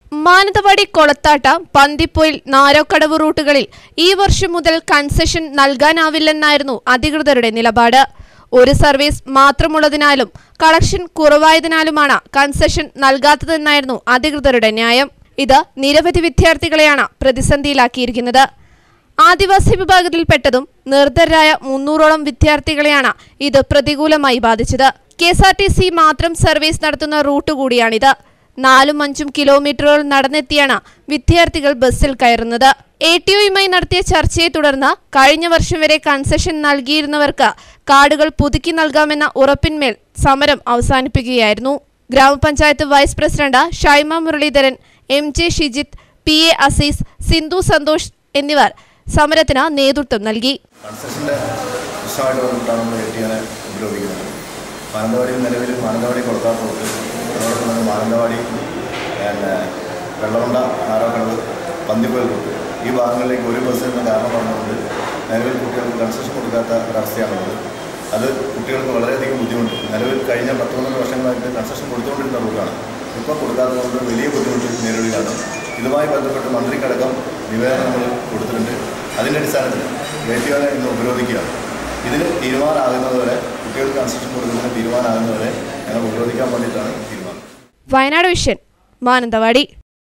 Speaker 9: മാനന്തവാടി കൊളത്താട്ട പന്തിപ്പൊയിൽ നാരോക്കടവ് റൂട്ടുകളിൽ ഈ വർഷം മുതൽ കൺസെഷൻ നൽകാനാവില്ലെന്നായിരുന്നു അധികൃതരുടെ നിലപാട് ഒരു സർവീസ് മാത്രമുള്ളതിനാലും കളക്ഷൻ കുറവായതിനാലുമാണ് കൺസെഷൻ നൽകാത്തതെന്നായിരുന്നു അധികൃതരുടെ ന്യായം ഇത് നിരവധി വിദ്യാർത്ഥികളെയാണ് പ്രതിസന്ധിയിലാക്കിയിരിക്കുന്നത് ആദിവാസി വിഭാഗത്തിൽപ്പെട്ടതും നിർദ്ധരായ മുന്നൂറോളം വിദ്യാർത്ഥികളെയാണ് ഇത് പ്രതികൂലമായി ബാധിച്ചത് K S R T C മാത്രം സർവീസ് നടത്തുന്ന റൂട്ട് കൂടിയാണിത് നാലും അഞ്ചും കിലോമീറ്ററുകൾ നടന്നെത്തിയാണ് വിദ്യാർത്ഥികൾ ബസ്സിൽ കയറുന്നത് എ ടി ഒയുമായി നടത്തിയ ചർച്ചയെ തുടർന്ന് കഴിഞ്ഞ വർഷം വരെ കൺസെഷൻ നൽകിയിരുന്നവർക്ക് കാർഡുകൾ പുതുക്കി നൽകാമെന്ന ഉറപ്പിന്മേൽ സമരം അവസാനിപ്പിക്കുകയായിരുന്നു ഗ്രാമപഞ്ചായത്ത് vice president Shyma Muraleedharan M J Shijith P A Azeez Sindhu Santhosh എന്നിവർ സമരത്തിന് നേതൃത്വം നൽകി
Speaker 12: കൺസെഷൻ്റെ പ്രശ്നമായിട്ട് ബന്ധപ്പെട്ടാണ് നമ്മൾ എ ടി ആനെ ഉപയോഗിക്കുന്നത് മാനന്തവാടിയിൽ നിലവിൽ മാനന്തവാടി കൊടുക്കാത്ത റൂട്ട് അതോടൊപ്പം തന്നെ മാനന്തവാടി പിന്നെ വെള്ളമുണ്ട ആരോക്കടവ് പന്തിപ്പുഴ റൂട്ട് ഈ ഭാഗങ്ങളിലേക്ക് ഒരു ബസ്സിന് കാരണം പറഞ്ഞുകൊണ്ട് നിലവിൽ കുട്ടികൾക്ക് കൺസെഷൻ കൊടുക്കാത്ത ഒരവസ്ഥയാണുള്ളത് അത് കുട്ടികൾക്ക് വളരെയധികം ബുദ്ധിമുട്ട് നിലവിൽ കഴിഞ്ഞ പത്ത് പന്ത്രണ്ട് വർഷങ്ങളായിട്ട് കൺസെഷൻ കൊടുത്തുകൊണ്ടിരുന്ന റൂട്ടാണ് ഇപ്പോൾ കൊടുക്കാത്തതുകൊണ്ട് വലിയ ബുദ്ധിമുട്ട് നേരിടുകയാണ് ഇതുമായി ബന്ധപ്പെട്ട് മന്ത്രിക്കടക്കം നിവേദനം നമ്മൾ കൊടുത്തിട്ടുണ്ട് അതിൻ്റെ അടിസ്ഥാനത്തിൽ വേദികളെ ഇന്ന് ഉപരോധിക്കുകയാണ് ഇതിന് തീരുമാനമാകുന്നതുവരെ കുട്ടികൾക്ക് കൺസെഷൻ കൊടുക്കുന്നതിന് തീരുമാനമാകുന്നതുവരെ ഞങ്ങൾ ഉപരോധിക്കാൻ വേണ്ടിയിട്ടാണ് തീരുമാനം
Speaker 9: വയനാട് വിഷൻ മാനന്തവാടി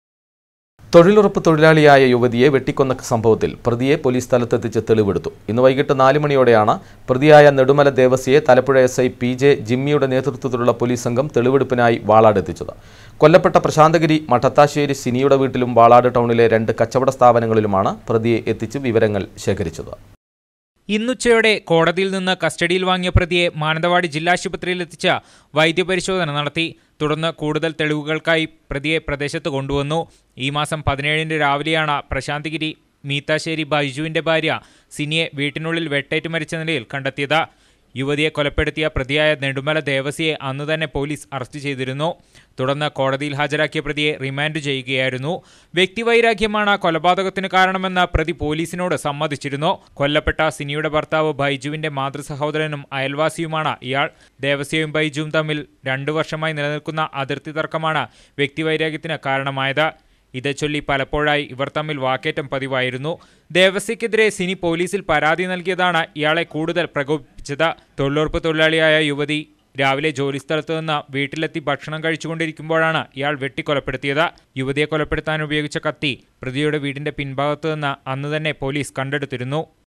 Speaker 1: തൊഴിലുറപ്പ് തൊഴിലാളിയായ യുവതിയെ വെട്ടിക്കൊന്ന സംഭവത്തിൽ പ്രതിയെ പോലീസ് സ്ഥലത്തെത്തിച്ച് തെളിവെടുത്തു ഇന്ന് വൈകിട്ട് നാല് മണിയോടെയാണ് പ്രതിയായ നെടുമല ദേവസിയെ Thalappuzha S I P J ജിമ്മിയുടെ നേതൃത്വത്തിലുള്ള പോലീസ് സംഘം തെളിവെടുപ്പിനായി വാളാട് എത്തിച്ചത് കൊല്ലപ്പെട്ട പ്രശാന്തഗിരി മഠത്താശ്ശേരി സിനിയുടെ വീട്ടിലും വാളാട് ടൗണിലെ രണ്ട് കച്ചവട സ്ഥാപനങ്ങളിലുമാണ് പ്രതിയെ എത്തിച്ച് വിവരങ്ങൾ ശേഖരിച്ചത്
Speaker 2: ഇന്നുച്ചയോടെ കോടതിയിൽ നിന്ന് കസ്റ്റഡിയിൽ വാങ്ങിയ പ്രതിയെ മാനന്തവാടി ജില്ലാശുപത്രിയിൽ എത്തിച്ച വൈദ്യപരിശോധന നടത്തി തുടർന്ന് കൂടുതൽ തെളിവുകൾക്കായി പ്രതിയെ പ്രദേശത്ത് കൊണ്ടുവന്നു ഈ മാസം പതിനേഴിന് രാവിലെയാണ് പ്രശാന്തിഗിരി മീത്താശ്ശേരി ബൈജുവിന്റെ ഭാര്യ സിനിയെ വീട്ടിനുള്ളിൽ വെട്ടേറ്റ് മരിച്ച നിലയിൽ കണ്ടെത്തിയത് യുവതിയെ കൊലപ്പെടുത്തിയ പ്രതിയായ നെടുമല ദേവസിയെ അന്ന് തന്നെ പോലീസ് അറസ്റ്റ് ചെയ്തിരുന്നു തുടർന്ന് കോടതിയിൽ ഹാജരാക്കിയ പ്രതിയെ റിമാൻഡ് ചെയ്യുകയായിരുന്നു വ്യക്തിവൈരാഗ്യമാണ് കൊലപാതകത്തിന് കാരണമെന്ന് പ്രതി പോലീസിനോട് സമ്മതിച്ചിരുന്നു കൊല്ലപ്പെട്ട സിനിയുടെ ഭർത്താവ് ബൈജുവിന്റെ മാതൃസഹോദരനും അയൽവാസിയുമാണ് ഇയാൾ ദേവസ്യയും ബൈജുവും തമ്മിൽ രണ്ടു വർഷമായി നിലനിൽക്കുന്ന അതിർത്തി തർക്കമാണ് വ്യക്തിവൈരാഗ്യത്തിന് കാരണമായത് ഇതേ ചൊല്ലി പലപ്പോഴായി ഇവർ തമ്മിൽ വാക്കേറ്റം പതിവായിരുന്നു ദേവസ്യക്കെതിരെ സിനി പോലീസിൽ പരാതി നൽകിയതാണ് ഇയാളെ കൂടുതൽ പ്രകോപിപ്പിച്ചത് തൊഴിലുറപ്പ് തൊഴിലാളിയായ യുവതി രാവിലെ ജോലിസ്ഥലത്ത് നിന്ന് വീട്ടിലെത്തി ഭക്ഷണം കഴിച്ചുകൊണ്ടിരിക്കുമ്പോഴാണ് ഇയാൾ വെട്ടിക്കൊലപ്പെടുത്തിയത് യുവതിയെ കൊലപ്പെടുത്താൻ ഉപയോഗിച്ച കത്തി പ്രതിയുടെ വീടിന്റെ പിൻഭാഗത്തു നിന്ന് അന്ന് തന്നെ പോലീസ് കണ്ടെടുത്തിരുന്നു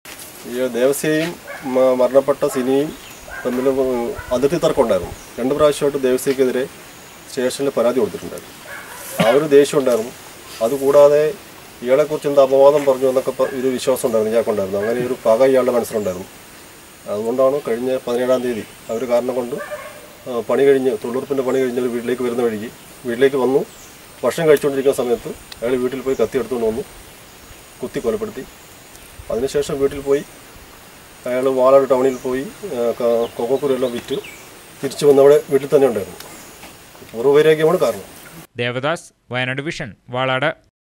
Speaker 13: ഈ ദേവസ്യയും മ- മരണപ്പെട്ട സിനിയും തമ്മിൽ അതിർത്തി തർക്കം ഉണ്ടായിരുന്നു രണ്ട് പ്രാവശ്യമായിട്ട് ദേവസ്യക്കെതിരെ സ്റ്റേഷനിൽ പരാതി കൊടുത്തിട്ടുണ്ടായിരുന്നു ആ ഒരു ദേഷ്യം ഉണ്ടായിരുന്നു അതുകൂടാതെ ഇയാളെക്കുറിച്ച് എന്താ അപവാദം പറഞ്ഞു എന്നൊക്കെ പ- ഒരു വിശ്വാസം ഉണ്ടായിരുന്നു ഇയാൾക്കുണ്ടായിരുന്നു അങ്ങനെ ഒരു പക ഇയാളുടെ മനസ്സിലുണ്ടായിരുന്നു അതുകൊണ്ടാണ് കഴിഞ്ഞ പതിനേഴാം തീയതി അവർ കാരണം കൊണ്ട് ആ, പണി കഴിഞ്ഞ് തൊഴിലുറപ്പിൻ്റെ പണി കഴിഞ്ഞ് ഒരു വീട്ടിലേക്ക് വരുന്ന വഴിക്ക് വീട്ടിലേക്ക് വന്നു ഭക്ഷണം കഴിച്ചുകൊണ്ടിരിക്കുന്ന സമയത്ത് അയാൾ വീട്ടിൽ പോയി കത്തി എടുത്തുകൊണ്ട് വന്നു കുത്തി കൊലപ്പെടുത്തി അതിനുശേഷം വീട്ടിൽ പോയി അയാൾ വാളാട് ടൗണിൽ പോയി കൊക്കക്കുരെല്ലാം വിറ്റ് തിരിച്ചു വന്നവിടെ വീട്ടിൽ തന്നെ ഉണ്ടായിരുന്നു പൂർവ്വവൈരാഗ്യമാണ് കാരണം
Speaker 2: ദേവദാസ് വയനാട് വിഷൻ വാളാട്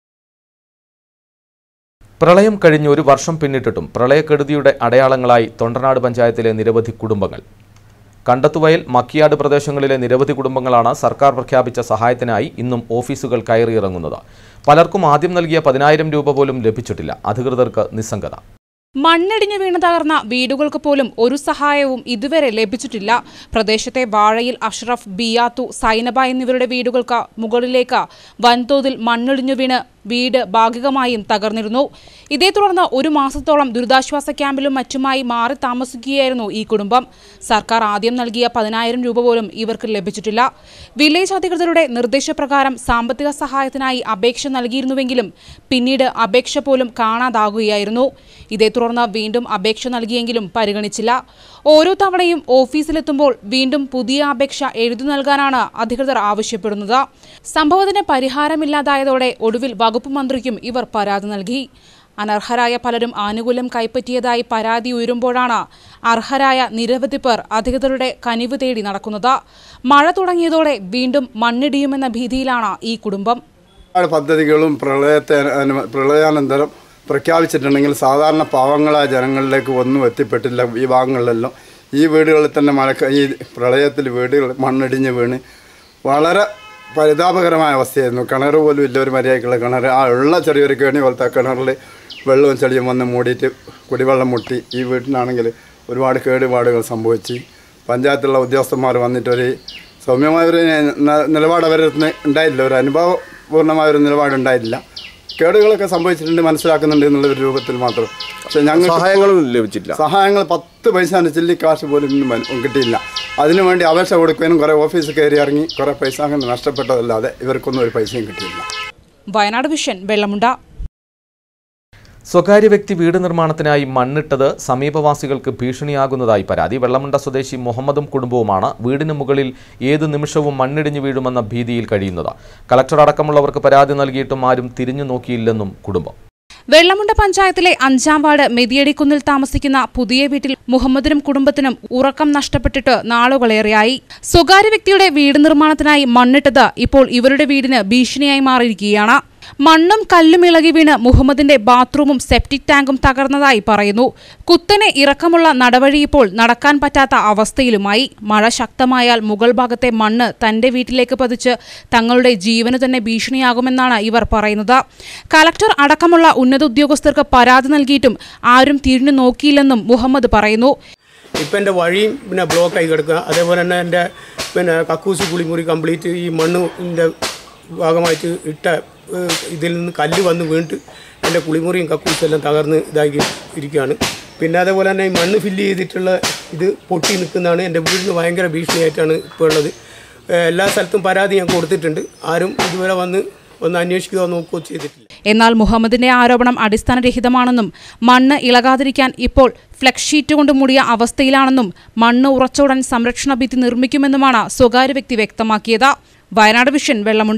Speaker 1: പ്രളയം കഴിഞ്ഞ് ഒരു വർഷം പിന്നിട്ടിട്ടും പ്രളയക്കെടുതിയുടെ അടയാളങ്ങളായി തൊണ്ടനാട് പഞ്ചായത്തിലെ നിരവധി കുടുംബങ്ങൾ കണ്ടത്തുവയൽ മക്കിയാട് പ്രദേശങ്ങളിലെ നിരവധി കുടുംബങ്ങളാണ് സർക്കാർ പ്രഖ്യാപിച്ച സഹായത്തിനായി ഇന്നും ഓഫീസുകൾ കയറിയിറങ്ങുന്നത് പലർക്കും ആദ്യം നൽകിയ പതിനായിരം രൂപ പോലും ലഭിച്ചിട്ടില്ല അധികൃതർക്ക് നിസ്സംഗത
Speaker 4: മണ്ണിടിഞ്ഞു വീണ് തകർന്ന വീടുകൾക്ക് പോലും ഒരു സഹായവും ഇതുവരെ ലഭിച്ചിട്ടില്ല പ്രദേശത്തെ വാഴയിൽ അഷ്റഫ് ബിയാത്തു സൈനബ എന്നിവരുടെ വീടുകൾക്ക് മുകളിലേക്ക് വൻതോതിൽ മണ്ണിടിഞ്ഞു വീണ് വീട് ഭാഗികമായും തകർന്നിരുന്നു ഇതേ തുടർന്ന് ഒരു മാസത്തോളം ദുരിതാശ്വാസ ക്യാമ്പിലും മറ്റുമായി മാറി താമസിക്കുകയായിരുന്നു ഈ കുടുംബം സർക്കാർ ആദ്യം നൽകിയ പതിനായിരം രൂപ പോലും ഇവർക്ക് ലഭിച്ചിട്ടില്ല വില്ലേജ് അധികൃതരുടെ നിർദ്ദേശപ്രകാരം സാമ്പത്തിക സഹായത്തിനായി അപേക്ഷ നൽകിയിരുന്നുവെങ്കിലും പിന്നീട് അപേക്ഷ പോലും കാണാതാകുകയായിരുന്നു ഇതേ തുടർന്ന് വീണ്ടും അപേക്ഷ നൽകിയെങ്കിലും പരിഗണിച്ചില്ല ഓരോ തവണയും ഓഫീസിലെത്തുമ്പോൾ വീണ്ടും പുതിയ അപേക്ഷ എഴുതി നൽകാനാണ് അധികൃതർ ആവശ്യപ്പെടുന്നത് സംഭവത്തിന് പരിഹാരമില്ലാതായതോടെ ഒടുവിൽ വകുപ്പ് മന്ത്രിക്കും ഇവർ പരാതി നൽകി അനർഹരായ പലരും ആനുകൂല്യം കൈപ്പറ്റിയതായി പരാതി ഉയരുമ്പോഴാണ് അർഹരായ നിരവധി പേർ അധികൃതരുടെ കനിവ് തേടി നടക്കുന്നത് മഴ തുടങ്ങിയതോടെ വീണ്ടും മണ്ണിടിയുമെന്ന ഭീതിയിലാണ് ഈ കുടുംബം
Speaker 14: ഒരുപാട് പദ്ധതികളും പ്രളയത്തെ അനു- പ്രളയാനന്തരം പ്രഖ്യാപിച്ചിട്ടുണ്ടെങ്കിൽ സാധാരണ പാവങ്ങളായ ജനങ്ങളിലേക്ക് ഒന്നും എത്തിപ്പെട്ടില്ല ഈ ഭാഗങ്ങളിലെല്ലാം ഈ വീടുകളിൽ തന്നെ മഴ ഈ പ്രളയത്തിൽ വീടുകൾ മണ്ണിടിഞ്ഞ് വീണ് വളരെ പരിതാപകരമായ അവസ്ഥയായിരുന്നു കിണർ പോലും ഇല്ല ഒരു മര്യാദക്കുള്ള കിണർ ആ ഉള്ള ചെറിയൊരു കേണി പോലത്തെ ആ കിണറിൽ വെള്ളവും ചെളിയും വന്ന് മൂടിയിട്ട് കുടിവെള്ളം മുട്ടി ഈ വീട്ടിനാണെങ്കിൽ ഒരുപാട് കേടുപാടുകൾ സംഭവിച്ച് പഞ്ചായത്തിലുള്ള ഉദ്യോഗസ്ഥന്മാർ വന്നിട്ടൊരു സൗമ്യമായൊരു ന- നിലപാട് അവരുടെ അടുത്ത് ഉണ്ടായില്ല ഒരു അനുഭവപൂർണ്ണമായൊരു നിലപാടുണ്ടായില്ല കേടുകളൊക്കെ സംഭവിച്ചിട്ടുണ്ട് മനസ്സിലാക്കുന്നുണ്ട് എന്നുള്ള ഒരു രൂപത്തിൽ മാത്രം പക്ഷേ ഞങ്ങൾ
Speaker 13: സഹായങ്ങളും ലഭിച്ചില്ല
Speaker 14: സഹായങ്ങൾ പത്ത് പൈസ ചില്ലി കാശ് പോലും ഇന്നും മൻ- കിട്ടിയില്ല അതിനുവേണ്ടി അപേക്ഷ കൊടുക്കാനും കുറേ ഓഫീസിൽ കയറി ഇറങ്ങി കുറേ പൈസ അങ്ങനെ നഷ്ടപ്പെട്ടതല്ലാതെ ഇവർക്കൊന്നും ഒരു പൈസയും കിട്ടിയില്ല
Speaker 4: വയനാട് വിഷൻ വെള്ളമുണ്ട
Speaker 1: സ്വകാര്യ വ്യക്തി വീട് നിർമ്മാണത്തിനായി മണ്ണിട്ടത് സമീപവാസികൾക്ക് ഭീഷണിയാകുന്നതായി പരാതി വെള്ളമുണ്ട സ്വദേശി മുഹമ്മദും കുടുംബവുമാണ് വീടിന് മുകളിൽ ഏത് നിമിഷവും മണ്ണിടിഞ്ഞു വീഴുമെന്ന ഭീതിയിൽ കഴിയുന്നത് കളക്ടർ അടക്കമുള്ളവർക്ക് പരാതി നൽകിയിട്ടും ആരും തിരിഞ്ഞു നോക്കിയില്ലെന്നും കുടുംബം
Speaker 4: വെള്ളമുണ്ട പഞ്ചായത്തിലെ അഞ്ചാം വാർഡ് മെതിയടിക്കുന്നിൽ താമസിക്കുന്ന പുതിയ വീട്ടിൽ മുഹമ്മദിനും കുടുംബത്തിനും ഉറക്കം നഷ്ടപ്പെട്ടിട്ട് നാളുകളേറെയായി സ്വകാര്യ വ്യക്തിയുടെ വീട് നിർമ്മാണത്തിനായി മണ്ണിട്ടത് ഇപ്പോൾ ഇവരുടെ വീടിന് ഭീഷണിയായി മാറിയിരിക്കുകയാണ് മണ്ണും കല്ലും ഇളകി വീണ് മുഹമ്മദിന്റെ ബാത്റൂമും സെപ്റ്റിക് ടാങ്കും തകർന്നതായി പറയുന്നു കുത്തനെ ഇറക്കമുള്ള നടവഴി ഇപ്പോൾ നടക്കാൻ പറ്റാത്ത അവസ്ഥയിലുമായി മഴ ശക്തമായാൽ മുകൾ ഭാഗത്തെ മണ്ണ് തന്റെ വീട്ടിലേക്ക് പതിച്ച് തങ്ങളുടെ ജീവന് തന്നെ ഭീഷണിയാകുമെന്നാണ് ഇവർ പറയുന്നത് കലക്ടർ അടക്കമുള്ള ഉന്നത ഉദ്യോഗസ്ഥർക്ക് പരാതി നൽകിയിട്ടും ആരും തിരിഞ്ഞു നോക്കിയില്ലെന്നും മുഹമ്മദ് പറയുന്നു
Speaker 15: ഇപ്പം എൻ്റെ വഴിയും പിന്നെ ബ്ലോക്കായി കിടക്കുക അതേപോലെ തന്നെ എൻ്റെ പിന്നെ കക്കൂസ് കുളിമുറി കംപ്ലീറ്റ് ഈ മണ്ണിൻ്റെ ഭാഗമായിട്ട് ഇട്ട ഏഹ്, ഇതിൽ നിന്ന് കല്ല് വന്ന് വീണിട്ട് എൻ്റെ കുളിമുറിയും കക്കൂസും എല്ലാം തകർന്ന് ഇതാക്കി ഇരിക്കുകയാണ് പിന്നെ അതേപോലെ തന്നെ ഈ മണ്ണ് ഫില്ല് ചെയ്തിട്ടുള്ള ഇത് പൊട്ടി നിൽക്കുന്നതാണ് എൻ്റെ വീടിന് ഭയങ്കര ഭീഷണിയായിട്ടാണ് ഇപ്പോൾ ഉള്ളത് ഏഹ്, എല്ലാ സ്ഥലത്തും പരാതി ഞാൻ കൊടുത്തിട്ടുണ്ട് ആരും ഇതുവരെ വന്ന് ഒന്ന് അന്വേഷിക്കുകയോ നോക്കുകയോ ചെയ്തിട്ടില്ല
Speaker 4: എന്നാൽ മുഹമ്മദിന്റെ ആരോപണം അടിസ്ഥാനരഹിതമാണെന്നും മണ്ണ് ഇളകാതിരിക്കാൻ ഇപ്പോൾ ഫ്ലെക്സ് ഷീറ്റ് കൊണ്ട് മൂടിയ അവസ്ഥയിലാണെന്നും മണ്ണ് ഉറച്ച ഉടൻ സംരക്ഷണ ഭിത്തി നിർമ്മിക്കുമെന്നുമാണ് സ്വകാര്യ വ്യക്തി വ്യക്തമാക്കിയത് Wayanad vision Vellamunda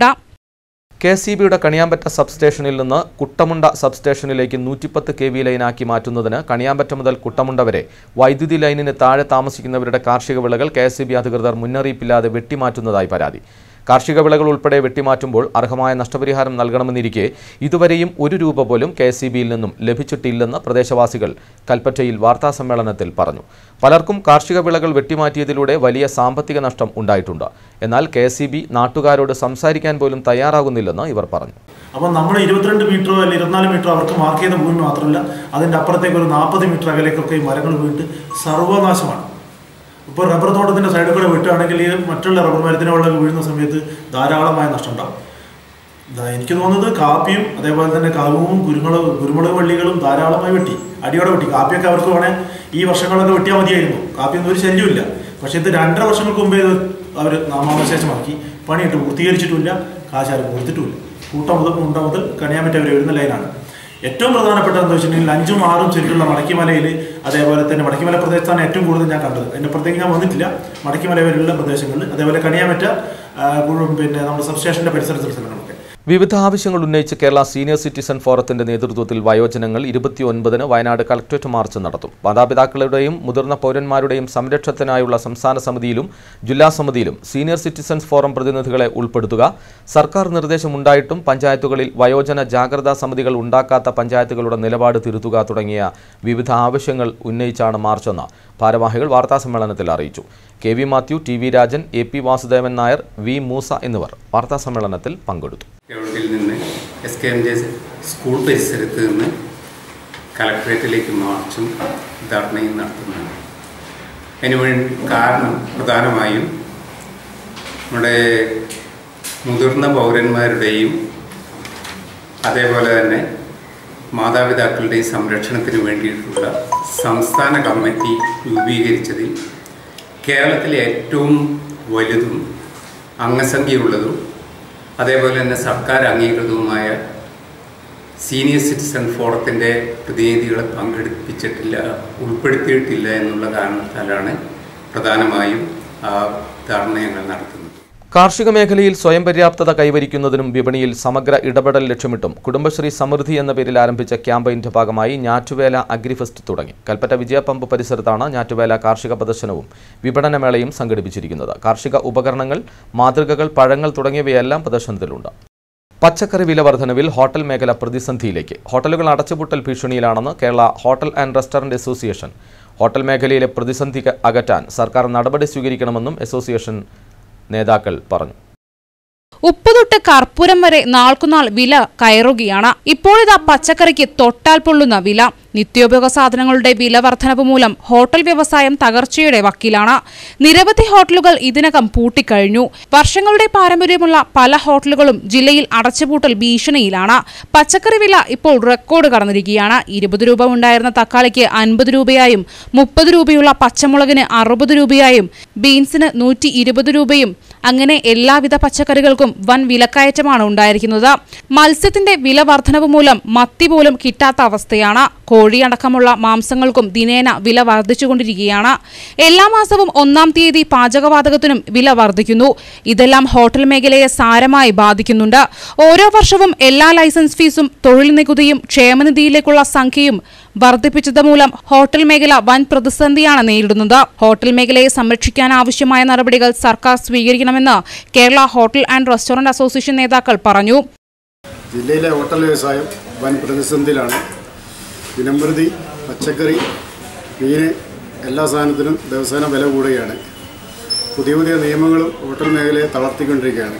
Speaker 1: K C ബിയുടെ കണിയാമ്പറ്റ സബ്സ്റ്റേഷനിൽ നിന്ന് കുട്ടമുണ്ട സബ്സ്റ്റേഷനിലേക്ക് നൂറ്റിപ്പത്ത് കെ വി ലൈനാക്കി മാറ്റുന്നതിന് കണിയാമ്പറ്റ മുതൽ കുട്ടമുണ്ട വരെ വൈദ്യുതി ലൈനിന് താഴെ താമസിക്കുന്നവരുടെ കാർഷിക വിളകൾ കെ എസ് അധികൃതർ മുന്നറിയിപ്പില്ലാതെ വെട്ടിമാറ്റുന്നതായി പരാതി കാർഷിക വിളകൾ ഉൾപ്പെടെ വെട്ടിമാറ്റുമ്പോൾ അർഹമായ നഷ്ടപരിഹാരം നൽകണമെന്നിരിക്കെ ഇതുവരെയും ഒരു രൂപ പോലും കെ എസ് നിന്നും ലഭിച്ചിട്ടില്ലെന്ന് പ്രദേശവാസികൾ കൽപ്പറ്റയിൽ വാർത്താസമ്മേളനത്തിൽ പറഞ്ഞു പലർക്കും കാർഷിക വിളകൾ വെട്ടിമാറ്റിയതിലൂടെ വലിയ സാമ്പത്തിക നഷ്ടം ഉണ്ടായിട്ടുണ്ട് എന്നാൽ കെ നാട്ടുകാരോട് സംസാരിക്കാൻ പോലും തയ്യാറാകുന്നില്ലെന്ന് ഇവർ പറഞ്ഞു
Speaker 16: അപ്പോൾ നമ്മൾ ഇരുപത്തിരണ്ട് മീറ്ററോ അല്ലെങ്കിൽ ഇരുപത്തിനാല് മീറ്ററോ അവർക്ക് മാർക്ക് ചെയ്ത ഭൂമി മാത്രമല്ല അതിൻ്റെ അപ്പുറത്തേക്ക് ഒരു നാൽപ്പത് മീറ്റർ അകലേക്കൊക്കെ ഈ മരങ്ങൾ വീണിട്ട് സർവനാശമാണ് ഇപ്പോൾ റബ്ബർ തോട്ടത്തിൻ്റെ സൈഡിൽ കൂടെ വിട്ടുകയാണെങ്കിൽ ഈ മറ്റുള്ള റബ്ബർ മരത്തിൻ്റെ വെള്ളം വീഴുന്ന സമയത്ത് ധാരാളമായ നഷ്ടം ഉണ്ടാവും ദാ എനിക്ക് തോന്നുന്നത് കാപ്പിയും അതേപോലെ തന്നെ കവുവും കുരുമുളക് കുരുമുളക് വള്ളികളും ധാരാളമായി വെട്ടി അടിയോടെ വെട്ടി കാപ്പിയൊക്കെ അവർക്ക് വേണേൽ ഈ വർഷങ്ങളൊക്കെ വെട്ടിയാൽ മതിയായിരുന്നു കാപ്പിയൊന്നും ഒരു ശല്യമില്ല പക്ഷേ ഇത് രണ്ടര വർഷങ്ങൾക്ക് മുമ്പേ ഇത് അവർ നാമാവശേഷമാക്കി പണിയിട്ട് പൂർത്തീകരിച്ചിട്ടുമില്ല കാശാരും കൊടുത്തിട്ടുമില്ല കൂട്ടം മുതൽ മുണ്ട മുതൽ കണിയാമറ്റ വരെ വരുന്ന ലൈനാണ് ഏറ്റവും പ്രധാനപ്പെട്ട എന്താ വെച്ചിട്ടുണ്ടെങ്കിൽ അഞ്ചും ആറും ശരിക്കുള്ള മടക്കിമലയിൽ അതേപോലെ തന്നെ മടക്കിമല പ്രദേശത്താണ് ഏറ്റവും കൂടുതൽ ഞാൻ കണ്ടത് അതിൻ്റെ അപ്പുറത്തേക്ക് ഞാൻ വന്നിട്ടില്ല മടക്കിമല വരെയുള്ള പ്രദേശങ്ങളിൽ അതേപോലെ കണിയാമറ്റ ആ, കുഴ- പിന്നെ നമ്മുടെ സബ്സ്റ്റേഷൻ്റെ പരിസരത്തുള്ള സ്ഥലങ്ങളൊക്കെ
Speaker 1: വിവിധ ആവശ്യങ്ങൾ ഉന്നയിച്ച് കേരള സീനിയർ സിറ്റിസൺ ഫോറത്തിന്റെ നേതൃത്വത്തിൽ വയോജനങ്ങൾ ഇരുപത്തിയൊൻപതിന് വയനാട് കളക്ട്രേറ്റ് മാർച്ച് നടത്തും മാതാപിതാക്കളുടെയും മുതിർന്ന പൗരന്മാരുടെയും സംരക്ഷണത്തിനായുള്ള സംസ്ഥാന സമിതിയിലും ജില്ലാ സമിതിയിലും സീനിയർ സിറ്റിസൺസ് ഫോറം പ്രതിനിധികളെ ഉൾപ്പെടുത്തുക സർക്കാർ നിർദ്ദേശമുണ്ടായിട്ടും പഞ്ചായത്തുകളിൽ വയോജന ജാഗ്രതാ സമിതികൾ ഉണ്ടാക്കാത്ത പഞ്ചായത്തുകളുടെ നിലപാട് തിരുത്തുക തുടങ്ങിയ വിവിധ ആവശ്യങ്ങൾ ഉന്നയിച്ചാണ് മാർച്ചെന്ന് ഭാരവാഹികൾ വാർത്താസമ്മേളനത്തിൽ അറിയിച്ചു K V Mathew T V Rajan A P Vasudevan Nair V Moosa എന്നിവർ വാർത്താസമ്മേളനത്തിൽ പങ്കെടുത്തു
Speaker 17: ഗ്രൗണ്ടിൽ നിന്ന് S K M J school പരിസരത്ത് നിന്ന് കളക്ട്രേറ്റിലേക്ക് മാർച്ചും ധർണയും നടത്തുന്നുണ്ട് അതിനുവേണ്ടി കാരണം പ്രധാനമായും നമ്മുടെ മുതിർന്ന പൗരന്മാരുടെയും അതേപോലെ തന്നെ മാതാപിതാക്കളുടെയും സംരക്ഷണത്തിന് വേണ്ടിയിട്ടുള്ള സംസ്ഥാന കമ്മിറ്റി രൂപീകരിച്ചതിൽ കേരളത്തിലെ ഏറ്റവും വലുതും അംഗസംഖ്യയുള്ളതും അതേപോലെ തന്നെ സർക്കാർ അംഗീകൃതവുമായ സീനിയർ സിറ്റിസൺ ഫോറത്തിൻ്റെ പ്രതിനിധികളെ പങ്കെടുപ്പിച്ചിട്ടില്ല ഉൾപ്പെടുത്തിയിട്ടില്ല എന്നുള്ള കാരണത്താലാണ് പ്രധാനമായും ആ ധർണ ഞങ്ങൾ നടത്തുന്നത്
Speaker 1: കാർഷിക മേഖലയിൽ സ്വയം പര്യാപ്തത കൈവരിക്കുന്നതിനും വിപണിയിൽ സമഗ്ര ഇടപെടൽ ലക്ഷ്യമിട്ടും കുടുംബശ്രീ സമൃദ്ധി എന്ന പേരിൽ ആരംഭിച്ച ക്യാമ്പയിന്റെ ഭാഗമായി ഞാറ്റുവേല അഗ്രിഫെസ്റ്റ് തുടങ്ങി കൽപ്പറ്റ വിജയപമ്പ് പരിസരത്താണ് ഞാറ്റുവേല കാർഷിക പ്രദർശനവും വിപണനമേളയും സംഘടിപ്പിച്ചിരിക്കുന്നത് കാർഷിക ഉപകരണങ്ങൾ മാതൃകകൾ പഴങ്ങൾ തുടങ്ങിയവയെല്ലാം പ്രദർശനത്തിലുണ്ട് പച്ചക്കറി വില വർധനവിൽ ഹോട്ടൽ മേഖല പ്രതിസന്ധിയിലേക്ക് ഹോട്ടലുകൾ അടച്ചുപൂട്ടൽ ഭീഷണിയിലാണെന്ന് Kerala hotel and restaurant association hotel മേഖലയിലെ പ്രതിസന്ധി അകറ്റാൻ സർക്കാർ നടപടി സ്വീകരിക്കണമെന്നും അസോസിയേഷൻ നേതാക്കൾ പറഞ്ഞു
Speaker 4: ഉപ്പ് തൊട്ട് കർപ്പൂരം വരെ നാൾക്കുനാൾ വില കയറുകയാണ് ഇപ്പോഴിതാ പച്ചക്കറിക്ക് തൊട്ടാൽ പൊള്ളുന്ന വില നിത്യോപയോഗ സാധനങ്ങളുടെ വില വർധനവ് മൂലം ഹോട്ടൽ വ്യവസായം തകർച്ചയുടെ വക്കിലാണ് നിരവധി ഹോട്ടലുകൾ ഇതിനകം പൂട്ടിക്കഴിഞ്ഞു വർഷങ്ങളുടെ പാരമ്പര്യമുള്ള പല ഹോട്ടലുകളും ജില്ലയിൽ അടച്ചുപൂട്ടൽ ഭീഷണിയിലാണ് പച്ചക്കറി വില ഇപ്പോൾ റെക്കോർഡ് കടന്നിരിക്കുകയാണ് ഇരുപത് രൂപ ഉണ്ടായിരുന്ന തക്കാളിക്ക് അൻപത് രൂപയായും മുപ്പത് രൂപയുള്ള പച്ചമുളകിന് അറുപത് രൂപയായും ബീൻസിന് നൂറ്റി ഇരുപത് രൂപയും അങ്ങനെ എല്ലാവിധ പച്ചക്കറികൾക്കും വൻ വിലക്കയറ്റമാണ് ഉണ്ടായിരിക്കുന്നത് മത്സ്യത്തിന്റെ വില വർധനവ് മൂലം മത്തി പോലും കിട്ടാത്ത അവസ്ഥയാണ് കോഴിയടക്കമുള്ള മാംസങ്ങൾക്കും ദിനേന വില വർദ്ധിച്ചുകൊണ്ടിരിക്കുകയാണ് എല്ലാ മാസവും ഒന്നാം തീയതി പാചകവാതകത്തിനും വില വർദ്ധിക്കുന്നു ഇതെല്ലാം ഹോട്ടൽ മേഖലയെ സാരമായി ബാധിക്കുന്നുണ്ട് ഓരോ വർഷവും എല്ലാ ലൈസൻസ് ഫീസും തൊഴിൽ നികുതിയും ക്ഷേമനിധിയിലേക്കുള്ള സംഖ്യയും വർദ്ധിപ്പിച്ചത് മൂലം ഹോട്ടൽ മേഖല വൻ പ്രതിസന്ധിയാണ് നേരിടുന്നത് ഹോട്ടൽ മേഖലയെ സംരക്ഷിക്കാൻ ആവശ്യമായ നടപടികൾ സർക്കാർ സ്വീകരിക്കണമെന്ന് Kerala hotel and restaurant association നേതാക്കൾ പറഞ്ഞു
Speaker 18: ജില്ലയിലെ ഹോട്ടൽ വ്യവസായം വൻ പ്രതിസന്ധിയിലാണ് ദിനംപ്രതി പച്ചക്കറി മീന് എല്ലാ സാധനത്തിനും ദിവസേന വില കൂടുകയാണ് പുതിയ പുതിയ നിയമങ്ങളും ഹോട്ടൽ മേഖലയെ തളർത്തിക്കൊണ്ടിരിക്കുകയാണ്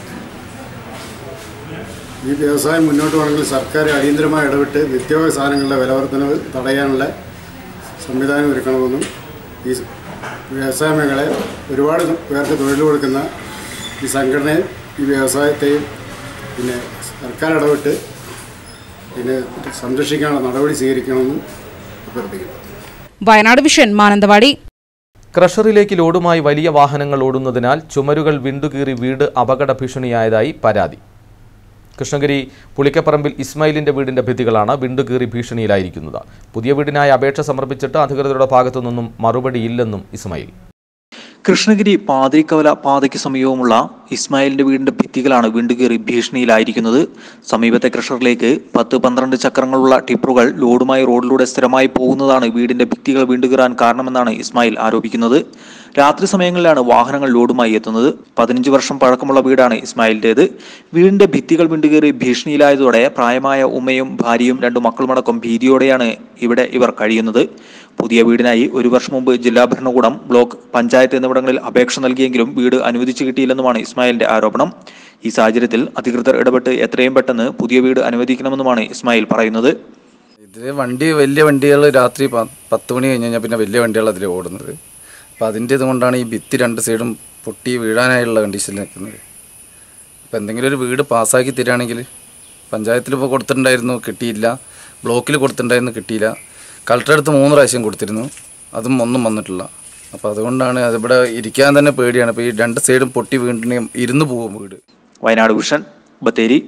Speaker 18: ഈ വ്യവസായം മുന്നോട്ട് പോകണമെങ്കിൽ സർക്കാർ അടിയന്തരമായി ഇടപെട്ട് നിത്യോപയോഗ സാധനങ്ങളുടെ വില വർധനവ് തടയാനുള്ള സംവിധാനം ഒരുക്കണമെന്നും ഈ വ്യവസായ മേഖലയെ ഒരുപാട് പേർക്ക് തൊഴിൽ കൊടുക്കുന്ന ഈ സംഘടനയും ഈ വ്യവസായത്തെയും പിന്നെ സർക്കാർ ഇടപെട്ട് പിന്നെ സംരക്ഷിക്കാനുള്ള നടപടി സ്വീകരിക്കണമെന്നും അഭ്യർത്ഥിക്കുന്നു
Speaker 4: വയനാട് വിഷൻ മാനന്തവാടി
Speaker 1: ക്രഷറിലേക്ക് ലോഡുമായി വലിയ വാഹനങ്ങൾ ഓടുന്നതിനാൽ ചുമരുകൾ വിണ്ടുകീറി വീട് അപകട ഭീഷണിയായതായി പരാതി കൃഷ്ണഗിരി പുളിക്കപ്പറമ്പിൽ ഇസ്മായിലിന്റെ വീടിന്റെ ഭിത്തികളാണ് വിണ്ടുകീറി ഭീഷണിയിലായിരിക്കുന്നത് പുതിയ വീടിനായി അപേക്ഷ സമർപ്പിച്ചിട്ട് അധികൃതരുടെ ഭാഗത്തു നിന്നും മറുപടിയില്ലെന്നും ഇസ്മായിൽ
Speaker 19: കൃഷ്ണഗിരി പാതിരിക്കവല പാതയ്ക്ക് സമീപമുള്ള ഇസ്മായിലിന്റെ വീടിന്റെ ഭിത്തികളാണ് വിണ്ടുകീറി ഭീഷണിയിലായിരിക്കുന്നത് സമീപത്തെ ക്രഷറിലേക്ക് പത്ത് പന്ത്രണ്ട് ചക്രങ്ങളുള്ള ടിപ്പറുകൾ ലോഡുമായി റോഡിലൂടെ സ്ഥിരമായി പോകുന്നതാണ് വീടിന്റെ ഭിത്തികൾ വിണ്ടുകീറാൻ കാരണമെന്നാണ് ഇസ്മായിൽ ആരോപിക്കുന്നത് രാത്രി സമയങ്ങളിലാണ് വാഹനങ്ങൾ ലോഡുമായി എത്തുന്നത് പതിനഞ്ച് വർഷം പഴക്കമുള്ള വീടാണ് ഇസ്മായിലിന്റേത് വീടിന്റെ ഭിത്തികൾ വിണ്ടുകീറി ഭീഷണിയിലായതോടെ പ്രായമായ ഉമ്മയും ഭാര്യയും രണ്ടു മക്കളുമടക്കം ഭീതിയോടെയാണ് ഇവിടെ ഇവർ കഴിയുന്നത് പുതിയ വീടിനായി ഒരു വർഷം മുമ്പ് ജില്ലാ ഭരണകൂടം ബ്ലോക്ക് പഞ്ചായത്ത് എന്നിവിടങ്ങളിൽ അപേക്ഷ നൽകിയെങ്കിലും വീട് അനുവദിച്ചു കിട്ടിയില്ലെന്നുമാണ് ഇസ്മായിലിന്റെ ആരോപണം ഈ സാഹചര്യത്തിൽ അധികൃതർ ഇടപെട്ട് എത്രയും പെട്ടെന്ന് പുതിയ വീട് അനുവദിക്കണമെന്നുമാണ് ഇസ്മായിൽ പറയുന്നത്
Speaker 20: ഇതിൽ വണ്ടി വലിയ വണ്ടികൾ രാത്രി പ- പത്ത് മണി കഴിഞ്ഞ് കഴിഞ്ഞാൽ പിന്നെ വലിയ വണ്ടികൾ അതിൽ ഓടുന്നത് അപ്പോൾ അതിൻ്റെ ഇതുകൊണ്ടാണ് ഈ ഭിത്തി രണ്ട് സൈഡും പൊട്ടി വീഴാനായുള്ള കണ്ടീഷനിൽ നിൽക്കുന്നത് അപ്പോൾ എന്തെങ്കിലും ഒരു വീട് പാസ്സാക്കി തരികയാണെങ്കിൽ പഞ്ചായത്തിൽ ഇപ്പോൾ കൊടുത്തിട്ടുണ്ടായിരുന്നു കിട്ടിയില്ല ബ്ലോക്കിൽ കൊടുത്തിട്ടുണ്ടായിരുന്നു കിട്ടിയില്ല കളക്ടർ അടുത്ത് മൂന്ന് പ്രാവശ്യം കൊടുത്തിരുന്നു അതും ഒന്നും വന്നിട്ടില്ല അപ്പോൾ അതുകൊണ്ടാണ് അതിവിടെ ഇരിക്കാൻ തന്നെ പേടിയാണ് ഇപ്പോൾ ഈ രണ്ട് സൈഡും പൊട്ടി വീണ്ടിനെയും ഇരുന്ന് പോകും വീട്
Speaker 19: വയനാട് ഭൂഷൺ ബത്തേരി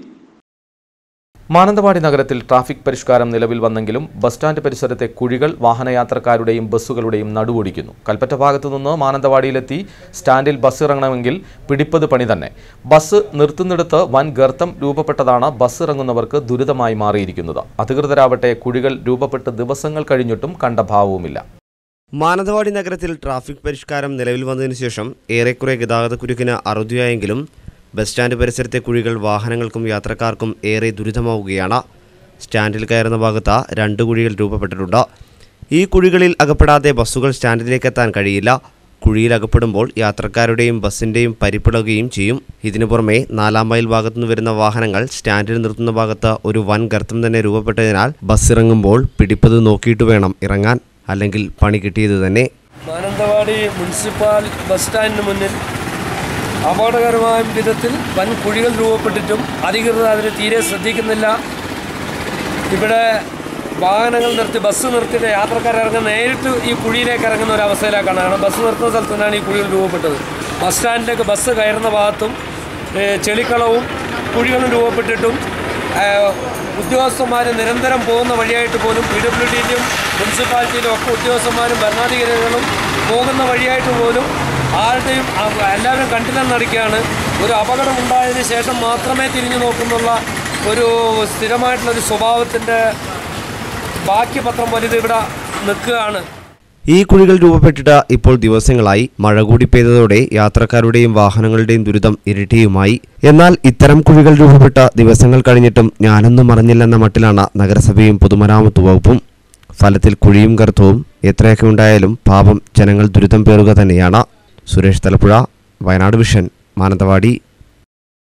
Speaker 1: മാനന്തവാടി നഗരത്തിൽ ട്രാഫിക് പരിഷ്കാരം നിലവിൽ വന്നെങ്കിലും ബസ് സ്റ്റാൻഡ് പരിസരത്തെ കുഴികൾ വാഹനയാത്രക്കാരുടെയും ബസ്സുകളുടെയും നടുവൊടിക്കുന്നു കൽപ്പറ്റ ഭാഗത്തു നിന്ന് മാനന്തവാടിയിലെത്തി സ്റ്റാൻഡിൽ ബസ് ഇറങ്ങണമെങ്കിൽ പിടിപ്പത് പണി തന്നെ ബസ് നിർത്തുന്നിടത്ത് വൻ ഗർത്തം രൂപപ്പെട്ടതാണ് ബസ് ഇറങ്ങുന്നവർക്ക് ദുരിതമായി മാറിയിരിക്കുന്നത് അധികൃതരാവട്ടെ കുഴികൾ രൂപപ്പെട്ട് ദിവസങ്ങൾ കഴിഞ്ഞിട്ടും കണ്ട ഭാവവുമില്ല
Speaker 21: മാനന്തവാടി നഗരത്തിൽ ട്രാഫിക് പരിഷ്കാരം നിലവിൽ വന്നതിനു ശേഷം ഏറെക്കുറെ ഗതാഗതക്കുരുക്കിന് അറുതിയായെങ്കിലും ബസ് സ്റ്റാൻഡ് പരിസരത്തെ കുഴികൾ വാഹനങ്ങൾക്കും യാത്രക്കാർക്കും ഏറെ ദുരിതമാവുകയാണ് സ്റ്റാൻഡിൽ കയറുന്ന ഭാഗത്ത് രണ്ട് കുഴികൾ രൂപപ്പെട്ടിട്ടുണ്ട് ഈ കുഴികളിൽ അകപ്പെടാതെ ബസ്സുകൾ സ്റ്റാൻഡിലേക്ക് എത്താൻ കഴിയില്ല കുഴിയിൽ അകപ്പെടുമ്പോൾ യാത്രക്കാരുടെയും ബസ്സിൻ്റെയും പരിപ്പിടുകയും ചെയ്യും ഇതിനു പുറമെ നാലാം മൈൽ ഭാഗത്തുനിന്ന് വരുന്ന വാഹനങ്ങൾ സ്റ്റാൻഡിൽ നിർത്തുന്ന ഭാഗത്ത് ഒരു വൻ ഗർത്തം തന്നെ രൂപപ്പെട്ടതിനാൽ ബസ് ഇറങ്ങുമ്പോൾ പിടിപ്പത് നോക്കിയിട്ട് വേണം ഇറങ്ങാൻ അല്ലെങ്കിൽ പണി കിട്ടിയത് തന്നെ
Speaker 22: മാനന്തവാടി മുനിസിപ്പൽ ബസ് സ്റ്റാൻഡിന് മുന്നിൽ അപകടകരമായ വിധത്തിൽ വൻ കുഴികൾ രൂപപ്പെട്ടിട്ടും അധികൃതർ അതിന് തീരെ ശ്രദ്ധിക്കുന്നില്ല ഇവിടെ വാഹനങ്ങൾ നിർത്തി ബസ് നിർത്തിയിട്ട് യാത്രക്കാർ ഇറങ്ങുന്ന നേരിട്ട് ഈ കുഴിയിലേക്ക് ഇറങ്ങുന്ന ഒരു അവസ്ഥയിലേക്കാണ് കാരണം ബസ് നിർത്തുന്ന സ്ഥലത്ത് നിന്നാണ് ഈ കുഴികൾ രൂപപ്പെട്ടത് ബസ് സ്റ്റാൻഡിലേക്ക് ബസ് കയറുന്ന ഭാഗത്തും ഏ, ചെളിക്കളവും കുഴികളും രൂപപ്പെട്ടിട്ടും ഏ, ഉദ്യോഗസ്ഥന്മാർ നിരന്തരം പോകുന്ന വഴിയായിട്ട് പോലും പി ഡബ്ല്യു ഡിയിലും മുനിസിപ്പാലിറ്റിയിലും ഒക്കെ ഉദ്യോഗസ്ഥന്മാരും ഭരണാധികാരികളും പോകുന്ന വഴിയായിട്ട് പോലും ആരുടെയും അ- എല്ലാവരും കണ്ടില്ലെന്നടിക്കുകയാണ് ഒരു അപകടം ഉണ്ടായതിന് ശേഷം മാത്രമേ തിരിഞ്ഞു നോക്കുന്നുള്ള ഒരു സ്ഥിരമായിട്ടുള്ളൊരു സ്വഭാവത്തിൻ്റെ ബാക്കി പത്രം വലുത് ഇവിടെ നിൽക്കുകയാണ്
Speaker 21: ഈ കുഴികൾ രൂപപ്പെട്ടിട്ട് ഇപ്പോൾ ദിവസങ്ങളായി മഴ കൂടി പെയ്തതോടെ യാത്രക്കാരുടെയും വാഹനങ്ങളുടെയും ദുരിതം ഇരട്ടിയുമായി എന്നാൽ ഇത്തരം കുഴികൾ രൂപപ്പെട്ട ദിവസങ്ങൾ കഴിഞ്ഞിട്ടും ഞാനൊന്നും അറിഞ്ഞില്ലെന്ന മട്ടിലാണ് നഗരസഭയും പൊതുമരാമത്ത് വകുപ്പും ഫലത്തിൽ കുഴിയും ഗർത്തവും എത്രയൊക്കെ ഉണ്ടായാലും പാപം ജനങ്ങൾ ദുരിതം പേറുക തന്നെയാണ് സുരേഷ് തലപ്പുഴ വയനാട് വിഷൻ മാനന്തവാടി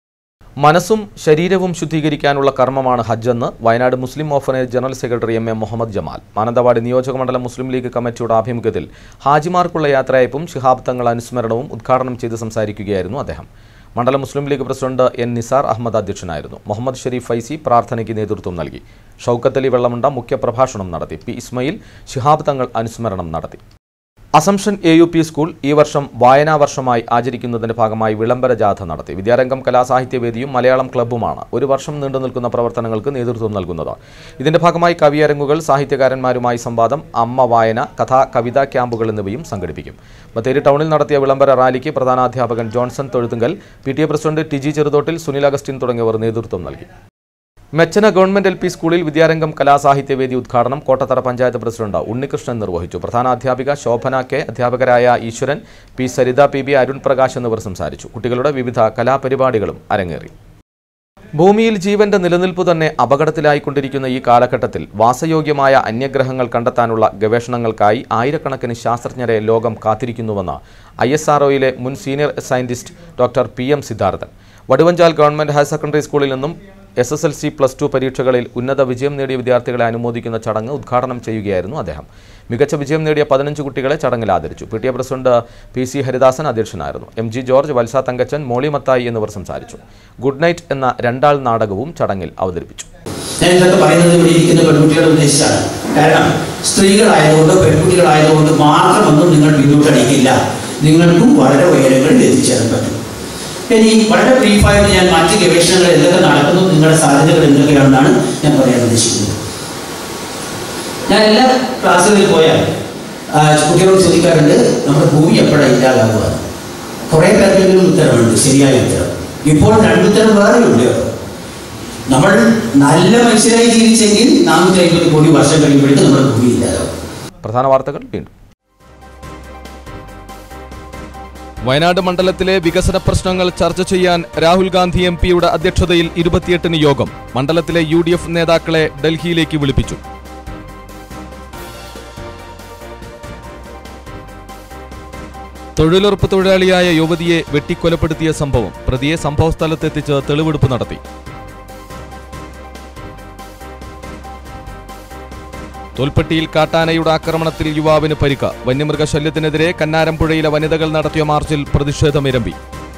Speaker 1: മനസ്സും ശരീരവും ശുദ്ധീകരിക്കാനുള്ള കർമ്മമാണ് ഹജ്ജെന്ന് Wayanad Muslim orphanage general secretary M A Muhammad Jamal Mananthavady നിയോജക മണ്ഡലം മുസ്ലിം ലീഗ് കമ്മിറ്റിയുടെ ആഭിമുഖ്യത്തിൽ ഹാജിമാർക്കുള്ള യാത്രയയപ്പും ശിഹാബ് തങ്ങൾ അനുസ്മരണവും ഉദ്ഘാടനം ചെയ്ത് സംസാരിക്കുകയായിരുന്നു അദ്ദേഹം മണ്ഡലം മുസ്ലിം ലീഗ് പ്രസിഡന്റ് എൻ നിസാർ അഹമ്മദ് അധ്യക്ഷനായിരുന്നു മുഹമ്മദ് ഷെരീഫ് ഫൈസി പ്രാർത്ഥനയ്ക്ക് നേതൃത്വം നൽകി ഷൗക്കത്ത് അലി വെള്ളമുണ്ട മുഖ്യപ്രഭാഷണം നടത്തി പി ഇസ്മയിൽ ശിഹാബ് തങ്ങൾ അനുസ്മരണം നടത്തി Assumption A U P school ഈ വർഷം വായനാ വർഷമായി ആചരിക്കുന്നതിന്റെ ഭാഗമായി വിളംബര ജാഥ നടത്തി വിദ്യാരംഗം കലാസാഹിത്യവേദിയും മലയാളം ക്ലബ്ബുമാണ് ഒരു വർഷം നീണ്ടു നിൽക്കുന്ന പ്രവർത്തനങ്ങൾക്ക് നേതൃത്വം നൽകുന്നത് ഇതിന്റെ ഭാഗമായി കവിയരങ്ങുകൾ സാഹിത്യകാരന്മാരുമായി സംവാദം അമ്മ വായന കഥ കവിതാ ക്യാമ്പുകൾ എന്നിവയും സംഘടിപ്പിക്കും ബത്തേരി ടൗണിൽ നടത്തിയ വിളംബര റാലിക്ക് പ്രധാനാധ്യാപകൻ Johnson Thozhuthunkal P T A president T G Cheruthottil Sunil Augustine തുടങ്ങിയവർ നേതൃത്വം നൽകി മെച്ചന ഗവൺമെന്റ് എൽ പി സ്കൂളിൽ വിദ്യാരംഗം കലാസാഹിത്യവേദി ഉദ്ഘാടനം കോട്ടത്തറ പഞ്ചായത്ത് പ്രസിഡന്റ് ഉണ്ണികൃഷ്ണൻ നിർവഹിച്ചു പ്രധാന അധ്യാപിക ശോഭന കെ അധ്യാപകരായ Eeswaran P Saritha P B Arun Prakash എന്നിവർ സംസാരിച്ചു കുട്ടികളുടെ വിവിധ കലാപരിപാടികളും അരങ്ങേറി ഭൂമിയിൽ ജീവന്റെ നിലനിൽപ്പ് തന്നെ അപകടത്തിലായിക്കൊണ്ടിരിക്കുന്ന ഈ കാലഘട്ടത്തിൽ വാസയോഗ്യമായ അന്യഗ്രഹങ്ങൾ കണ്ടെത്താനുള്ള ഗവേഷണങ്ങൾക്കായി ആയിരക്കണക്കിന് ശാസ്ത്രജ്ഞരെ ലോകം കാത്തിരിക്കുന്നുവെന്ന് ഐ എസ് ആർഒയിലെ മുൻ senior scientist doctor P M Sidharthan Vaduvanchal government higher secondary സ്കൂളിൽ നിന്നും S S L C plus two പരീക്ഷകളിൽ ഉന്നത വിജയം നേടിയ വിദ്യാർത്ഥികളെ അനുമോദിക്കുന്ന ചടങ്ങ് ഉദ്ഘാടനം ചെയ്യുകയായിരുന്നു അദ്ദേഹം മികച്ച വിജയം നേടിയ പതിനഞ്ച് കുട്ടികളെ ചടങ്ങിൽ ആദരിച്ചു P T A president P C Haridasan അധ്യക്ഷനായിരുന്നു എം ജി ജോർജ് വത്സ തങ്കച്ചൻ മോളി മത്തായി എന്നിവർ സംസാരിച്ചു ഗുഡ് നൈറ്റ് എന്ന രണ്ടാൾ നാടകവും ചടങ്ങിൽ അവതരിപ്പിച്ചു
Speaker 3: ഞാൻ ഇതൊക്കെ പറയുന്നത് ഇവിടെ ഇരിക്കുന്ന പെൺകുട്ടികളെ ഉദ്ദേശിച്ചാണ് കാരണം സ്ത്രീകളായതുകൊണ്ട് പെൺകുട്ടികളായതുകൊണ്ട് മാത്രമൊന്നും നിങ്ങൾ പിന്നോട്ടടിക്കില്ല നിങ്ങൾക്കും വളരെ ഉയരങ്ങളിൽ എത്തിച്ചേരാൻ പറ്റും ഇനി വളരെ ബ്രീഫായിട്ട് ഞാൻ മറ്റ് ഗവേഷണങ്ങൾ എന്തൊക്കെ നടക്കുന്നു നിങ്ങളുടെ സാധ്യതകൾ എന്തൊക്കെയാണെന്നാണ് ഞാൻ പറയാൻ ഉദ്ദേശിക്കുന്നത് ഞാൻ എല്ലാ ക്ലാസ്സുകളിൽ പോയാൽ ആ, കുട്ടികളോട് ചോദിക്കാറുണ്ട് നമ്മുടെ ഭൂമി എപ്പോഴാണ് ഇല്ലാതാകുക കുറേ പേർക്കെങ്കിലും ഉത്തരവുണ്ട് ശരിയായ ഉത്തരം ഇപ്പോൾ രണ്ടുത്തരം വേറെ ഉണ്ട് നമ്മൾ നല്ല മനുഷ്യരായി ജീവിച്ചെങ്കിൽ നാനൂറ്റി അമ്പത് കോടി വർഷം കഴിയുമ്പോഴേക്കും നമ്മുടെ ഭൂമി ഇല്ലാതാവും
Speaker 1: പ്രധാന വാർത്തകൾ വീണ്ടും വയനാട് മണ്ഡലത്തിലെ വികസന പ്രശ്നങ്ങൾ ചർച്ച ചെയ്യാൻ രാഹുൽ ഗാന്ധി എം പിയുടെ അധ്യക്ഷതയിൽ ഇരുപത്തിയെട്ടിന് യോഗം മണ്ഡലത്തിലെ യു ഡി എഫ് നേതാക്കളെ ഡൽഹിയിലേക്ക് വിളിപ്പിച്ചു തൊഴിലുറപ്പ് തൊഴിലാളിയായ യുവതിയെ വെട്ടിക്കൊലപ്പെടുത്തിയ സംഭവം പ്രതിയെ സംഭവസ്ഥലത്തെത്തിച്ച് തെളിവെടുപ്പ് നടത്തി തോൽപ്പെട്ടിയിൽ കാട്ടാനയുടെ ആക്രമണത്തിൽ യുവാവിന് പരിക്ക് വന്യമൃഗശല്യത്തിനെതിരെ കന്നാരമ്പുഴയിലെ വനിതകൾ നടത്തിയ മാർച്ചിൽ പ്രതിഷേധമിരമ്പി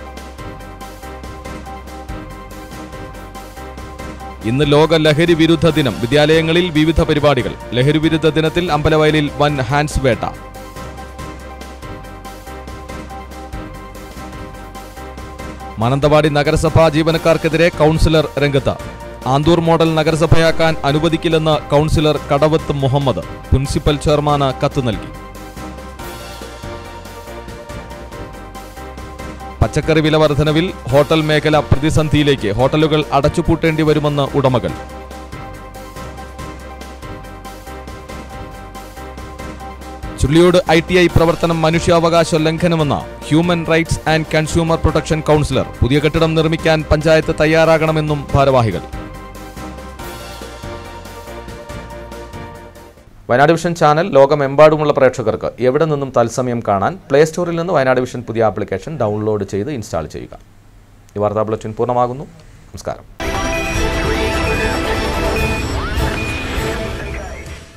Speaker 1: ഇന്ന് ലോക ലഹരി വിരുദ്ധ ദിനം വിദ്യാലയങ്ങളിൽ വിവിധ പരിപാടികൾ ലഹരി വിരുദ്ധ ദിനത്തിൽ അമ്പലവയലിൽ വൻ ഹാൻഡ്സ് വേട്ട മാനന്തവാടി നഗരസഭാ ജീവനക്കാർക്കെതിരെ കൗൺസിലർ രംഗത്ത് ആന്തൂർ മോഡൽ നഗരസഭയാക്കാൻ അനുവദിക്കില്ലെന്ന് കൗൺസിലർ കടവത്ത് മുഹമ്മദ് പ്രിൻസിപ്പൽ ചെയർമാന് കത്ത് നൽകി പച്ചക്കറി വില വർധനവിൽ ഹോട്ടൽ മേഖല പ്രതിസന്ധിയിലേക്ക് ഹോട്ടലുകൾ അടച്ചുപൂട്ടേണ്ടി വരുമെന്ന് ഉടമകൾ ചുള്ളിയോട് ഐ ടി ഐ പ്രവർത്തനം മനുഷ്യാവകാശ ലംഘനമെന്ന് human rights and consumer protection councillor പുതിയ കെട്ടിടം നിർമ്മിക്കാൻ പഞ്ചായത്ത് തയ്യാറാകണമെന്നും ഭാരവാഹികൾ വയനാട് വിഷൻ ചാനൽ ലോകമെമ്പാടുമുള്ള പ്രേക്ഷകർക്ക് എവിടെ നിന്നും തത്സമയം കാണാൻ പ്ലേ സ്റ്റോറിൽ നിന്ന് വയനാട് വിഷൻ പുതിയ ആപ്ലിക്കേഷൻ ഡൗൺലോഡ് ചെയ്ത് ഇൻസ്റ്റാൾ ചെയ്യുക ഈ വാർത്താ ബുള്ളറ്റിൻ പൂർണ്ണമാകുന്നു നമസ്കാരം